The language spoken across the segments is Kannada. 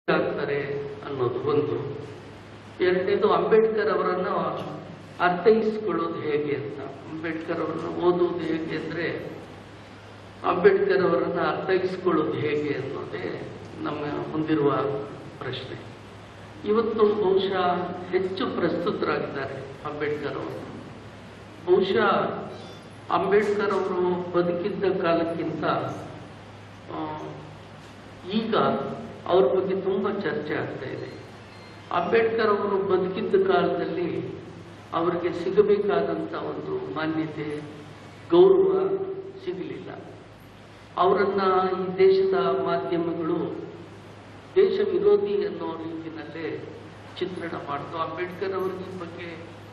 ಆಗ್ತಾರೆ ಅನ್ನೋದು ಒಂದು ಎರಡನೇದು ಅಂಬೇಡ್ಕರ್ ಅವರನ್ನ ಅರ್ಥೈಸಿಕೊಳ್ಳೋದು ಹೇಗೆ ಅಂತ ಅಂಬೇಡ್ಕರ್ ಅವರನ್ನ ಓದುವುದು ಹೇಗೆ ಅಂದ್ರೆ ಅಂಬೇಡ್ಕರ್ ಅವರನ್ನ ಅರ್ಥೈಸಿಕೊಳ್ಳೋದು ಹೇಗೆ ಅನ್ನೋದೇ ನಮ್ಮ ಮುಂದಿರುವ ಪ್ರಶ್ನೆ ಇವತ್ತು ಬಹುಶಃ ಹೆಚ್ಚು ಪ್ರಸ್ತುತರಾಗಿದ್ದಾರೆ ಅಂಬೇಡ್ಕರ್ ಅವರು ಬಹುಶಃ ಅಂಬೇಡ್ಕರ್ ಅವರು ಬದುಕಿದ್ದ ಕಾಲಕ್ಕಿಂತ ಆ, ಈಗ ಅವ್ರ ಬಗ್ಗೆ ತುಂಬ ಚರ್ಚೆ ಆಗ್ತಾ ಇದೆ ಅಂಬೇಡ್ಕರ್ ಅವರು ಬದುಕಿದ್ದ ಕಾಲದಲ್ಲಿ ಅವರಿಗೆ ಸಿಗಬೇಕಾದಂಥ ಒಂದು ಮಾನ್ಯತೆ ಗೌರವ ಸಿಗಲಿಲ್ಲ ಅವರನ್ನ ಈ ದೇಶದ ಮಾಧ್ಯಮಗಳು ದೇಶ ವಿರೋಧಿ ಅನ್ನೋ ರೀತಿಯಲ್ಲೇ ಚಿತ್ರಣ ಮಾಡ್ತು ಅಂಬೇಡ್ಕರ್ ಅವ್ರಿಗೆ ಈ ಬಗ್ಗೆ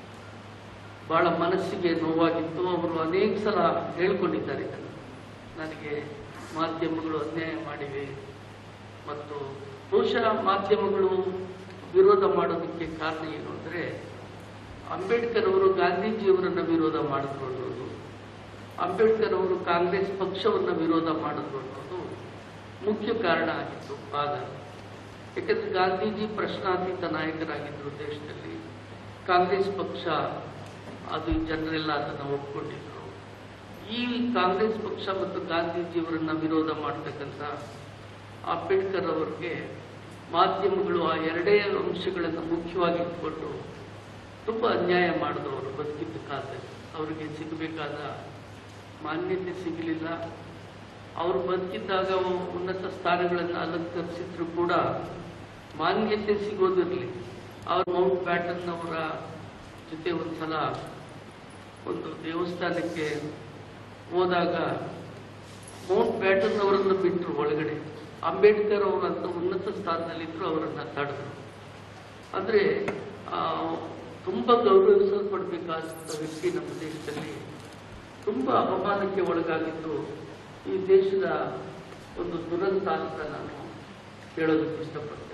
ಬಹಳ ಮನಸ್ಸಿಗೆ ನೋವಾಗಿತ್ತು ಅವರು ಅನೇಕ ಸಲ ಹೇಳ್ಕೊಂಡಿದ್ದಾರೆ ಇದನ್ನು ನನಗೆ ಮಾಧ್ಯಮಗಳು ಅನ್ಯಾಯ ಮಾಡಿವೆ ಮತ್ತು ಬಹುಶಃ ಮಾಧ್ಯಮಗಳು ವಿರೋಧ ಮಾಡೋದಕ್ಕೆ ಕಾರಣ ಏನು ಅಂದರೆ ಅಂಬೇಡ್ಕರ್ ಅವರು ಗಾಂಧೀಜಿಯವರನ್ನ ವಿರೋಧ ಮಾಡಿದ್ರು ಅನ್ನೋದು ಅಂಬೇಡ್ಕರ್ ಅವರು ಕಾಂಗ್ರೆಸ್ ಪಕ್ಷವನ್ನು ವಿರೋಧ ಮಾಡಿದ್ರು ಅನ್ನೋದು ಮುಖ್ಯ ಕಾರಣ ಆಗಿತ್ತು ಆಗ ಯಾಕಂದ್ರೆ ಗಾಂಧೀಜಿ ಪ್ರಶ್ನಾತೀತ ನಾಯಕರಾಗಿದ್ದರು ದೇಶದಲ್ಲಿ ಕಾಂಗ್ರೆಸ್ ಪಕ್ಷ ಅದು ಜನರೆಲ್ಲ ಅದನ್ನು ಒಪ್ಕೊಂಡಿದ್ರು ಈ ಕಾಂಗ್ರೆಸ್ ಪಕ್ಷ ಮತ್ತು ಗಾಂಧೀಜಿಯವರನ್ನ ವಿರೋಧ ಮಾಡ್ತಕ್ಕಂಥ ಅಂಬೇಡ್ಕರ್ ಅವರಿಗೆ ಮಾಧ್ಯಮಗಳು ಆ ಎರಡೇ ಅಂಶಗಳನ್ನು ಮುಖ್ಯವಾಗಿ ಇಟ್ಕೊಂಡು ತುಂಬ ಅನ್ಯಾಯ ಮಾಡಿದವರು ಬದುಕಿದ್ದ ಕಾಲದಲ್ಲಿ ಅವರಿಗೆ ಸಿಗಬೇಕಾದ ಮಾನ್ಯತೆ ಸಿಗಲಿಲ್ಲ ಅವರು ಬದುಕಿದ್ದಾಗ ಉನ್ನತ ಸ್ಥಾನಗಳನ್ನು ಅಲಂಕರಿಸಿದ್ರು ಕೂಡ ಮಾನ್ಯತೆ ಸಿಗೋದಿರಲಿ ಅವ್ರು ಮೌಂಟ್ ಬ್ಯಾಟನ್ ಅವರ ಜೊತೆ ಒಂದ್ಸಲ ಒಂದು ದೇವಸ್ಥಾನಕ್ಕೆ ಹೋದಾಗ ಮೌಂಟ್ ಬ್ಯಾಟನ್ ಅವರನ್ನು ಬಿಟ್ಟರು ಒಳಗಡೆ ಅಂಬೇಡ್ಕರ್ ಅವರಂತ ಉನ್ನತ ಸ್ಥಾನದಲ್ಲಿದ್ದರು ಅವರನ್ನ ತಡೆದ್ರು ಅಂದ್ರೆ ಆ, ತುಂಬಾ ಗೌರವಿಸಲ್ಪಡ್ಬೇಕಾದಂಥ ವ್ಯಕ್ತಿ ನಮ್ಮ ದೇಶದಲ್ಲಿ ತುಂಬಾ ಅಪಮಾನಕ್ಕೆ ಒಳಗಾಗಿದ್ದು ಈ ದೇಶದ ಒಂದು ದುರಂತ ಅಂತ ನಾನು ಹೇಳೋದಕ್ಕೆ ಇಷ್ಟಪಡ್ತೇನೆ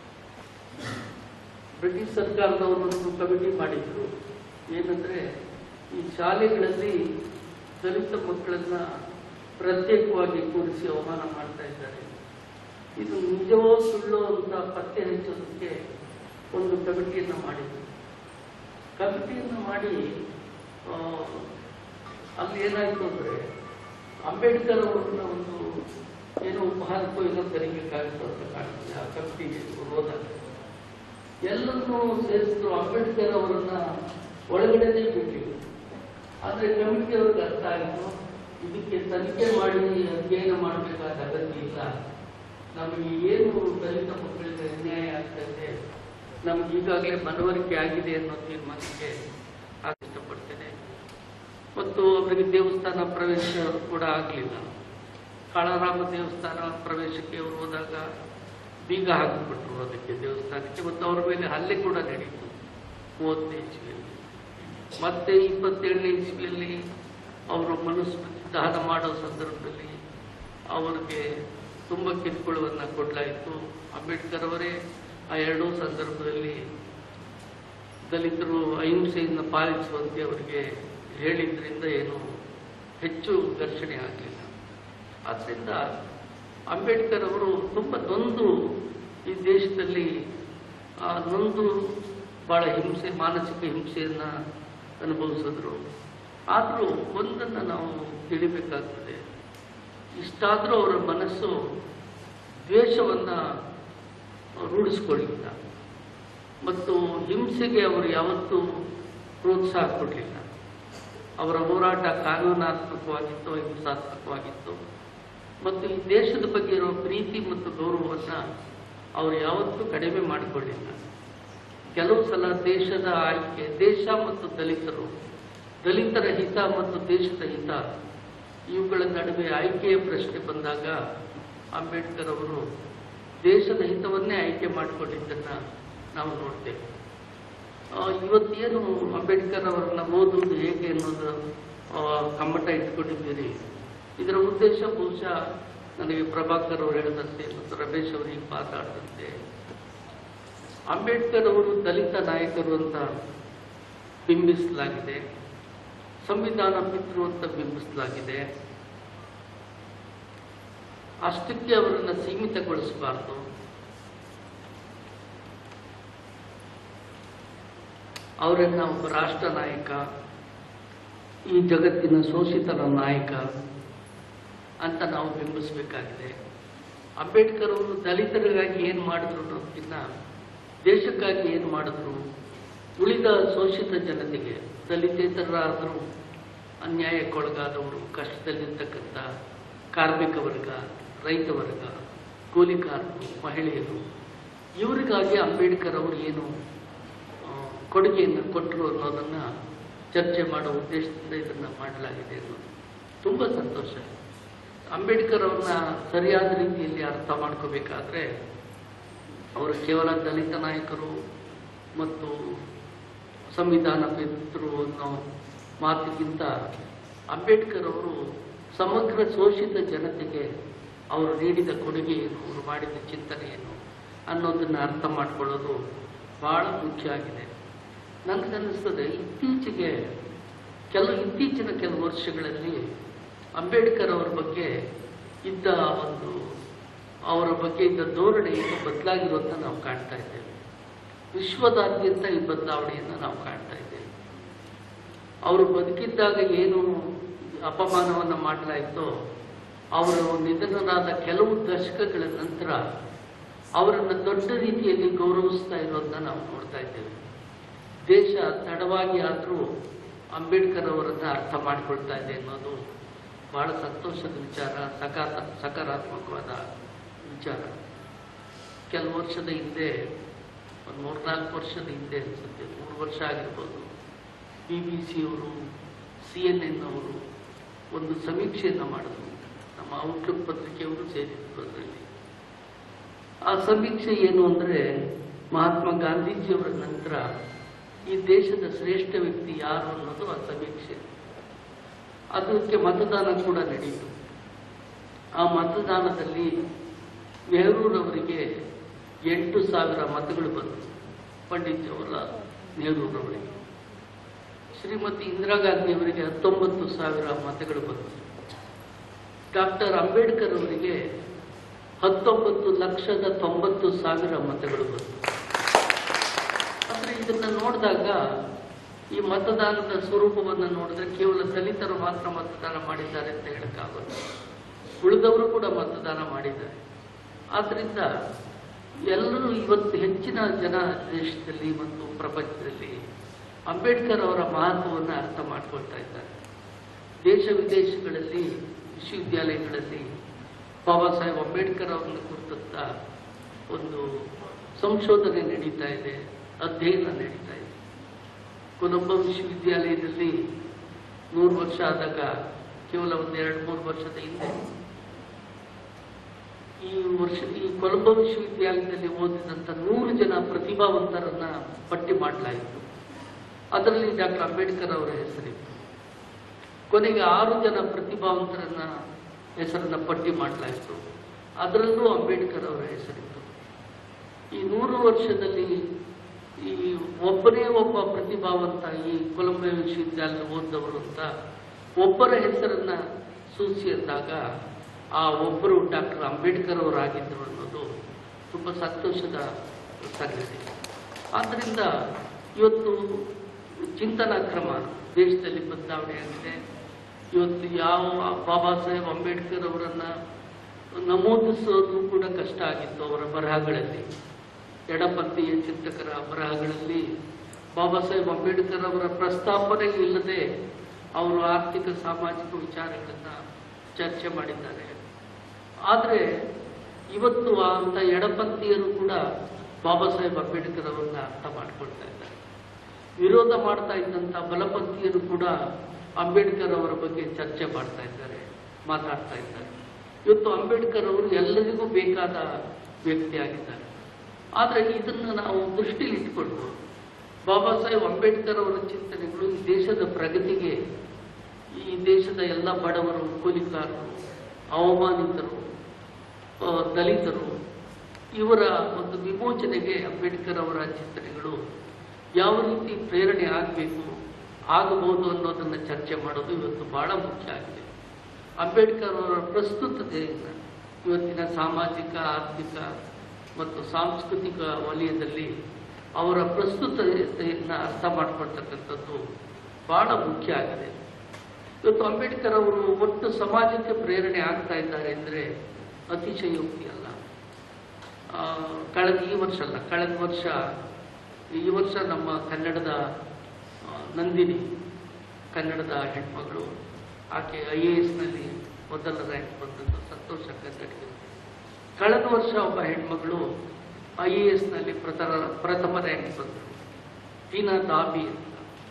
ಬ್ರಿಟಿಷ್ ಸರ್ಕಾರದವರು ಒಂದು ಕಮಿಟಿ ಮಾಡಿದ್ರು ಏನಂದ್ರೆ ಈ ಶಾಲೆಗಳಲ್ಲಿ ದಲಿತ ಮಕ್ಕಳನ್ನ ಪ್ರತ್ಯೇಕವಾಗಿ ಕೂರಿಸಿ ಅವಮಾನ ಮಾಡ್ತಾ ಇದ್ದಾರೆ ಇದು ನಿಜವೋ ಸುಳ್ಳು ಅಂತ ಪತ್ತೆ ಹಚ್ಚೋದಕ್ಕೆ ಒಂದು ಕಮಿಟಿಯನ್ನು ಮಾಡಿದ್ರು ಕಮಿಟಿಯನ್ನು ಮಾಡಿ ಆ, ಅಲ್ಲಿ ಏನಾಯ್ತು ಅಂದ್ರೆ ಅಂಬೇಡ್ಕರ್ ಅವರನ್ನ ಒಂದು ಏನೋ ಉಪಹಾರಕ್ಕೋ ಏನೋ ಕರಿಬೇಕಾಗಿತ್ತು ಅಂತ ಕಾಣ್ತದೆ ಆ ಕಮಿಟಿಗೆ ಹೋದಾಗ ಎಲ್ಲರನ್ನೂ ಸೇರಿಸಿದ್ರು ಅಂಬೇಡ್ಕರ್ ಅವರನ್ನ ಒಳಗಡೆನೆ ಬಿಟ್ಟಿದ್ರು ಆದ್ರೆ ಕಮಿಟಿ ಅವ್ರಿಗೆ ಅರ್ಥ ಆಯಿತು ಇದಕ್ಕೆ ತನಿಖೆ ಮಾಡಿ ಅಧ್ಯಯನ ಮಾಡಬೇಕಾದ ಅಗತ್ಯ ಇಲ್ಲ ನಮಗೆ ಏನು ದಲಿತ ಮಕ್ಕಳಿಗೆ ಅನ್ಯಾಯ ಆಗ್ತಾ ಇದೆ ನಮ್ಗೆ ಈಗಾಗಲೇ ಮನವರಿಕೆ ಆಗಿದೆ ಅನ್ನೋ ತೀರ್ಮಾನಕ್ಕೆ ಆಗ ಇಷ್ಟಪಡ್ತೇನೆ ಮತ್ತು ಅವರಿಗೆ ದೇವಸ್ಥಾನ ಪ್ರವೇಶ ಕೂಡ ಆಗಲಿಲ್ಲ ಕಾಳರಾಮ ದೇವಸ್ಥಾನ ಪ್ರವೇಶಕ್ಕೆ ಅವರು ಹೋದಾಗ ಬೀಗ ಹಾಕಿಬಿಟ್ರು ಅದಕ್ಕೆ ದೇವಸ್ಥಾನಕ್ಕೆ ಮತ್ತು ಅವರ ಮೇಲೆ ಹಲ್ಲೆ ಕೂಡ ನಡೀತು ಮೂವತ್ತನೇ ಇಸ್ವಿಯಲ್ಲಿ ಮತ್ತೆ ಇಪ್ಪತ್ತೇಳನೇ ಇಸ್ವಿಯಲ್ಲಿ ಅವರು ಮನುಸ್ಮೃತಿ ದಹನ ಮಾಡೋ ಸಂದರ್ಭದಲ್ಲಿ ಅವರಿಗೆ ತುಂಬ ಕಿರುಕುಳವನ್ನು ಕೊಡಲಾಯಿತು ಅಂಬೇಡ್ಕರ್ ಅವರೇ ಆ ಎರಡೂ ಸಂದರ್ಭದಲ್ಲಿ ದಲಿತರು ಅಹಿಂಸೆಯನ್ನು ಪಾಲಿಸುವಂತೆ ಅವರಿಗೆ ಹೇಳಿದ್ರಿಂದ ಏನು ಹೆಚ್ಚು ಘರ್ಷಣೆ ಆಗಲಿಲ್ಲ ಆದ್ದರಿಂದ ಅಂಬೇಡ್ಕರ್ ಅವರು ತುಂಬ ನೊಂದು ಈ ದೇಶದಲ್ಲಿ ಆ ನೊಂದು ಬಹಳ ಹಿಂಸೆ ಮಾನಸಿಕ ಹಿಂಸೆಯನ್ನು ಅನುಭವಿಸಿದ್ರು ಆದರೂ ಒಂದನ್ನು ನಾವು ತಿಳಿಬೇಕಾಗ್ತದೆ ಇಷ್ಟಾದರೂ ಅವರ ಮನಸ್ಸು ದ್ವೇಷವನ್ನು ರೂಢಿಸ್ಕೊಳ್ಳಿಲ್ಲ ಮತ್ತು ಹಿಂಸೆಗೆ ಅವರು ಯಾವತ್ತೂ ಪ್ರೋತ್ಸಾಹ ಕೊಡಲಿಲ್ಲ ಅವರ ಹೋರಾಟ ಕಾನೂನಾತ್ಮಕವಾಗಿತ್ತು ಹಿಂಸಾತ್ಮಕವಾಗಿತ್ತು ಮತ್ತು ಈ ದೇಶದ ಬಗ್ಗೆ ಇರೋ ಪ್ರೀತಿ ಮತ್ತು ಗೌರವವನ್ನು ಅವರು ಯಾವತ್ತೂ ಕಡಿಮೆ ಮಾಡಿಕೊಳ್ಳಿಲ್ಲ ಕೆಲವು ಸಲ ದೇಶದ ಆಯ್ಕೆ ದೇಶ ಮತ್ತು ದಲಿತರು ದಲಿತರ ಹಿತ ಮತ್ತು ದೇಶದ ಹಿತ ಇವುಗಳ ನಡುವೆ ಆಯ್ಕೆಯ ಪ್ರಶ್ನೆ ಬಂದಾಗ ಅಂಬೇಡ್ಕರ್ ಅವರು ದೇಶದ ಹಿತವನ್ನೇ ಆಯ್ಕೆ ಮಾಡಿಕೊಂಡಿದ್ದನ್ನು ನಾವು ನೋಡ್ತೇವೆ ಆ, ಇವತ್ತೇನು ಅಂಬೇಡ್ಕರ್ ಅವರನ್ನ ಓದುವುದು ಹೇಗೆ ಅನ್ನೋದು ಆ, ಕಮ್ಮಟ ಇಟ್ಕೊಂಡಿದ್ದೀರಿ ಇದರ ಉದ್ದೇಶ ಬಹುಶಃ ನನಗೆ ಪ್ರಭಾಕರ್ ಅವರು ಹೇಳಿದಂತೆ ಮತ್ತು ರಮೇಶ್ ಅವರು ಈಗ ಮಾತಾಡಿದಂತೆ ಅಂಬೇಡ್ಕರ್ ಅವರು ದಲಿತ ನಾಯಕರು ಅಂತ ಬಿಂಬಿಸಲಾಗಿದೆ ಸಂವಿಧಾನ ಪಿತೃ ಅಂತ ಬಿಂಬಿಸಲಾಗಿದೆ ಅಷ್ಟಕ್ಕೆ ಅವರನ್ನು ಸೀಮಿತಗೊಳಿಸಬಾರ್ದು ಅವರನ್ನ ಒಬ್ಬ ರಾಷ್ಟ್ರ ನಾಯಕ ಈ ಜಗತ್ತಿನ ಶೋಷಿತರ ನಾಯಕ ಅಂತ ನಾವು ಬಿಂಬಿಸಬೇಕಾಗಿದೆ ಅಂಬೇಡ್ಕರ್ ಅವರು ದಲಿತರಿಗಾಗಿ ಏನು ಮಾಡಿದ್ರು ಅನ್ನೋದಕ್ಕಿಂತ ದೇಶಕ್ಕಾಗಿ ಏನು ಮಾಡಿದ್ರು ಉಳಿದ ಶೋಷಿತ ಜನತೆಗೆ ದಲಿತೇತರರಾದರೂ ಅನ್ಯಾಯಕ್ಕೊಳಗಾದವರು ಕಷ್ಟದಲ್ಲಿರ್ತಕ್ಕಂಥ ಕಾರ್ಮಿಕ ವರ್ಗ ರೈತ ವರ್ಗ ಕೂಲಿಕಾರರು ಮಹಿಳೆಯರು ಇವರಿಗಾಗಿ ಅಂಬೇಡ್ಕರ್ ಅವರು ಏನು ಆ, ಕೊಡುಗೆಯನ್ನು ಕೊಟ್ಟರು ಅನ್ನೋದನ್ನು ಚರ್ಚೆ ಮಾಡೋ ಉದ್ದೇಶದಿಂದ ಇದನ್ನು ಮಾಡಲಾಗಿದೆ ಅನ್ನೋದು ತುಂಬ ಸಂತೋಷ ಅಂಬೇಡ್ಕರ್ ಅವ್ರನ್ನ ಸರಿಯಾದ ರೀತಿಯಲ್ಲಿ ಅರ್ಥ ಮಾಡ್ಕೋಬೇಕಾದ್ರೆ ಅವರು ಕೇವಲ ದಲಿತ ನಾಯಕರು ಮತ್ತು ಸಂವಿಧಾನ ಪಿತೃ ಅನ್ನೋ ಮಾತಿಗಿಂತ ಅಂಬೇಡ್ಕರ್ ಅವರು ಸಮಗ್ರ ಶೋಷಿತ ಜನತೆಗೆ ಅವರು ನೀಡಿದ ಕೊಡುಗೆ ಏನು ಅವರು ಮಾಡಿದ ಚಿಂತನೆ ಏನು ಅನ್ನೋದನ್ನು ಅರ್ಥ ಮಾಡ್ಕೊಳ್ಳೋದು ಬಹಳ ಮುಖ್ಯ ಆಗಿದೆ ನನಗನ್ನಿಸ್ತದೆ ಇತ್ತೀಚೆಗೆ ಕೆಲವು ಇತ್ತೀಚಿನ ಕೆಲವು ವರ್ಷಗಳಲ್ಲಿ ಅಂಬೇಡ್ಕರ್ ಅವರ ಬಗ್ಗೆ ಇದ್ದ ಒಂದು ಅವರ ಬಗ್ಗೆ ಇದ್ದ ಧೋರಣೆ ಈಗ ಬದಲಾಗಿರೋದನ್ನ ನಾವು ಕಾಣ್ತಾ ಇದ್ದೇವೆ ವಿಶ್ವದಾದ್ಯಂತ ಈ ಬದಲಾವಣೆಯನ್ನು ನಾವು ಕಾಣ್ತಾ ಇದ್ದೇವೆ ಅವರು ಬದುಕಿದ್ದಾಗ ಏನು ಅಪಮಾನವನ್ನು ಮಾಡಲಾಯಿತೋ ಅವರು ನಿಧನರಾದ ಕೆಲವು ದಶಕಗಳ ನಂತರ ಅವರನ್ನು ದೊಡ್ಡ ರೀತಿಯಲ್ಲಿ ಗೌರವಿಸ್ತಾ ಇರೋದನ್ನ ನಾವು ನೋಡ್ತಾ ಇದ್ದೇವೆ ದೇಶ ತಡವಾಗಿ ಆದರೂ ಅಂಬೇಡ್ಕರ್ ಅವರನ್ನು ಅರ್ಥ ಮಾಡಿಕೊಳ್ತಾ ಇದೆ ಅನ್ನೋದು ಬಹಳ ಸಂತೋಷದ ವಿಚಾರ ಸಕಾರ ಸಕಾರಾತ್ಮಕವಾದ ವಿಚಾರ ಕೆಲವು ವರ್ಷದ ಹಿಂದೆ ಒಂದು ಮೂರ್ನಾಲ್ಕು ವರ್ಷದ ಹಿಂದೆ ಅನಿಸುತ್ತೆ ಮೂರು ವರ್ಷ ಆಗಿರ್ಬೋದು ಬಿ ಬಿ ಸಿಯವರು ಸಿ ಎನ್ ಎನ್ ಅವರು ಒಂದು ಸಮೀಕ್ಷೆಯನ್ನು ಮಾಡಿದ್ರು ನಮ್ಮ ಔಟ್ಲುಕ್ ಪತ್ರಿಕೆಯವರು ಸೇರಿದ್ರು ಅದರಲ್ಲಿ ಆ ಸಮೀಕ್ಷೆ ಏನು ಅಂದರೆ ಮಹಾತ್ಮ ಗಾಂಧೀಜಿಯವರ ನಂತರ ಈ ದೇಶದ ಶ್ರೇಷ್ಠ ವ್ಯಕ್ತಿ ಯಾರು ಅನ್ನೋದು ಆ ಸಮೀಕ್ಷೆ ಅದಕ್ಕೆ ಮತದಾನ ಕೂಡ ನಡೆಯಿತು ಆ ಮತದಾನದಲ್ಲಿ ನೆಹರೂರವರಿಗೆ ಎಂಟು ಸಾವಿರ ಮತಗಳು ಬಂತು ಪಂಡಿತ್ ಜವಾಹರ್ಲಾಲ್ ನೆಹರೂರವರಿಗೆ ಶ್ರೀಮತಿ ಇಂದಿರಾ ಗಾಂಧಿಯವರಿಗೆ ಹತ್ತೊಂಬತ್ತು ಸಾವಿರ ಮತಗಳು ಬಂತು ಡಾಕ್ಟರ್ ಅಂಬೇಡ್ಕರ್ ಅವರಿಗೆ ಹತ್ತೊಂಬತ್ತು ಲಕ್ಷದ ತೊಂಬತ್ತು ಸಾವಿರ ಮತಗಳು ಬಂತು ಅಂದ್ರೆ ಇದನ್ನ ನೋಡಿದಾಗ ಈ ಮತದಾನದ ಸ್ವರೂಪವನ್ನು ನೋಡಿದ್ರೆ ಕೇವಲ ದಲಿತರು ಮಾತ್ರ ಮತದಾನ ಮಾಡಿದ್ದಾರೆ ಅಂತ ಹೇಳಕ್ಕಾಗಲ್ಲ ಉಳಿದವರು ಕೂಡ ಮತದಾನ ಮಾಡಿದ್ದಾರೆ ಆದ್ರಿಂದ ಎಲ್ಲರೂ ಇವತ್ತು ಹೆಚ್ಚಿನ ಜನ ದೇಶದಲ್ಲಿ ಮತ್ತು ಪ್ರಪಂಚದಲ್ಲಿ ಅಂಬೇಡ್ಕರ್ ಅವರ ಮಹತ್ವವನ್ನು ಅರ್ಥ ಮಾಡ್ಕೊಳ್ತಾ ಇದ್ದಾರೆ ದೇಶ ವಿದೇಶಗಳಲ್ಲಿ ವಿಶ್ವವಿದ್ಯಾಲಯಗಳಲ್ಲಿ ಬಾಬಾ ಸಾಹೇಬ್ ಅಂಬೇಡ್ಕರ್ ಅವರನ್ನು ಕುರಿತಂತ ಒಂದು ಸಂಶೋಧನೆ ನಡೀತಾ ಇದೆ ಅಧ್ಯಯನ ನಡೀತಾ ಇದೆ ಕೊಲಂಬೋ ವಿಶ್ವವಿದ್ಯಾಲಯದಲ್ಲಿ ನೂರು ವರ್ಷ ಆದಾಗ ಕೇವಲ ಒಂದು ಎರಡು ಮೂರು ವರ್ಷದ ಹಿಂದೆ ಈ ವರ್ಷ ಈ ಕೊಲಂಬೋ ವಿಶ್ವವಿದ್ಯಾಲಯದಲ್ಲಿ ಓದಿದಂಥ ನೂರು ಜನ ಪ್ರತಿಭಾವಂತರನ್ನ ಪಟ್ಟಿ ಮಾಡಲಾಯಿತು ಅದರಲ್ಲಿ ಡಾಕ್ಟರ್ ಅಂಬೇಡ್ಕರ್ ಅವರ ಹೆಸರಿತ್ತು ಕೊನೆಗೆ ಆರು ಜನ ಪ್ರತಿಭಾವಂತರನ್ನ ಹೆಸರನ್ನ ಪಟ್ಟಿ ಮಾಡಲಾಯಿತು ಅದರಲ್ಲೂ ಅಂಬೇಡ್ಕರ್ ಅವರ ಹೆಸರಿತ್ತು ಈ ನೂರು ವರ್ಷದಲ್ಲಿ ಈ ಒಬ್ಬನೇ ಒಬ್ಬ ಪ್ರತಿಭಾವಂತ ಈ ಕೊಲಂಬಿಯಾ ವಿಶ್ವವಿದ್ಯಾಲಯ ಓದಿದವರು ಅಂತ ಒಬ್ಬರ ಹೆಸರನ್ನ ಸೂಚಿಸಿದಾಗ ಆ ಒಬ್ಬರು ಡಾಕ್ಟರ್ ಅಂಬೇಡ್ಕರ್ ಅವರಾಗಿದ್ದರು ಅನ್ನೋದು ತುಂಬ ಸಂತೋಷದ ಸಂಗತಿ ಆದ್ದರಿಂದ ಇವತ್ತು ಚಿಂತನಾ ಕ್ರಮ ದೇಶದಲ್ಲಿ ಬದಲಾವಣೆ ಆಗಿದೆ ಇವತ್ತು ಯಾವ ಬಾಬಾ ಸಾಹೇಬ್ ಅಂಬೇಡ್ಕರ್ ಅವರನ್ನ ನಮೂದಿಸೋದು ಕೂಡ ಕಷ್ಟ ಆಗಿತ್ತು ಅವರ ಬರಹಗಳಲ್ಲಿ ಎಡಪಂಥೀಯ ಚಿಂತಕರ ಬರಹಗಳಲ್ಲಿ ಬಾಬಾ ಸಾಹೇಬ್ ಅಂಬೇಡ್ಕರ್ ಅವರ ಪ್ರಸ್ತಾಪನೆ ಇಲ್ಲದೆ ಅವರು ಆರ್ಥಿಕ ಸಾಮಾಜಿಕ ವಿಚಾರಗಳನ್ನು ಚರ್ಚೆ ಮಾಡಿದ್ದಾರೆ ಆದರೆ ಇವತ್ತು ಅಂತ ಎಡಪಂಥೀಯರು ಕೂಡ ಬಾಬಾ ಸಾಹೇಬ್ ಅಂಬೇಡ್ಕರ್ ಅವರನ್ನ ಅರ್ಥ ಮಾಡ್ಕೊಳ್ತಾ ಇದ್ದಾರೆ ವಿರೋಧ ಮಾಡ್ತಾ ಇದ್ದಂಥ ಬಲಪಂಥೀಯರು ಕೂಡ ಅಂಬೇಡ್ಕರ್ ಅವರ ಬಗ್ಗೆ ಚರ್ಚೆ ಮಾಡ್ತಾ ಇದ್ದಾರೆ ಮಾತಾಡ್ತಾ ಇದ್ದಾರೆ ಇವತ್ತು ಅಂಬೇಡ್ಕರ್ ಅವರು ಎಲ್ಲರಿಗೂ ಬೇಕಾದ ವ್ಯಕ್ತಿಯಾಗಿದ್ದಾರೆ ಆದರೆ ಇದನ್ನು ನಾವು ದೃಷ್ಟಿಲಿ ಇಟ್ಕೊಂಡು ಬಾಬಾ ಸಾಹೇಬ್ ಅಂಬೇಡ್ಕರ್ ಅವರ ಚಿಂತನೆಗಳು ಈ ದೇಶದ ಪ್ರಗತಿಗೆ ಈ ದೇಶದ ಎಲ್ಲ ಬಡವರು ಕೂಲಿಕಾರರು ಅವಮಾನಿತರು ಆ, ದಲಿತರು ಇವರ ಒಂದು ವಿಮೋಚನೆಗೆ ಅಂಬೇಡ್ಕರ್ ಅವರ ಚಿಂತನೆಗಳು ಯಾವ ರೀತಿ ಪ್ರೇರಣೆ ಆಗಬೇಕು ಆಗಬಹುದು ಅನ್ನೋದನ್ನು ಚರ್ಚೆ ಮಾಡೋದು ಇವತ್ತು ಬಹಳ ಮುಖ್ಯ ಆಗಿದೆ ಅಂಬೇಡ್ಕರ್ ಅವರ ಪ್ರಸ್ತುತತೆಯನ್ನು ಇವತ್ತಿನ ಸಾಮಾಜಿಕ ಆರ್ಥಿಕ ಮತ್ತು ಸಾಂಸ್ಕೃತಿಕ ವಲಯದಲ್ಲಿ ಅವರ ಪ್ರಸ್ತುತತೆಯನ್ನು ಅರ್ಥ ಮಾಡ್ಕೊಳ್ತಕ್ಕಂಥದ್ದು ಬಹಳ ಮುಖ್ಯ ಆಗಿದೆ ಇವತ್ತು ಅಂಬೇಡ್ಕರ್ ಅವರು ಒಟ್ಟು ಸಮಾಜಕ್ಕೆ ಪ್ರೇರಣೆ ಆಗ್ತಾ ಇದ್ದಾರೆ ಅಂದರೆ ಅತಿಶಯೋಕ್ತಿ ಅಲ್ಲ ಆ, ಕಳೆದ ಈ ವರ್ಷ ಅಲ್ಲ ಕಳೆದ ವರ್ಷ ಈ ವರ್ಷ ನಮ್ಮ ಕನ್ನಡದ ಆ, ನಂದಿನಿ ಕನ್ನಡದ ಹೆಣ್ಮಗಳು ಆಕೆ ಐ ಎ ಎಸ್ನಲ್ಲಿ ಮೊದಲ ರ್ಯಾಂಕ್ ಬಂದದ್ದು ಸಂತೋಷ ಕನ್ನಡಿಗರು ಕಳೆದ ವರ್ಷ ಒಬ್ಬ ಹೆಣ್ಮಗಳು ಐ ಎ ಎಸ್ನಲ್ಲಿ ಪ್ರಥಮ ಪ್ರಥಮ ರ್ಯಾಂಕ್ ಬಂದರು ಟೀನಾ ದಾಬಿ ಅಂತ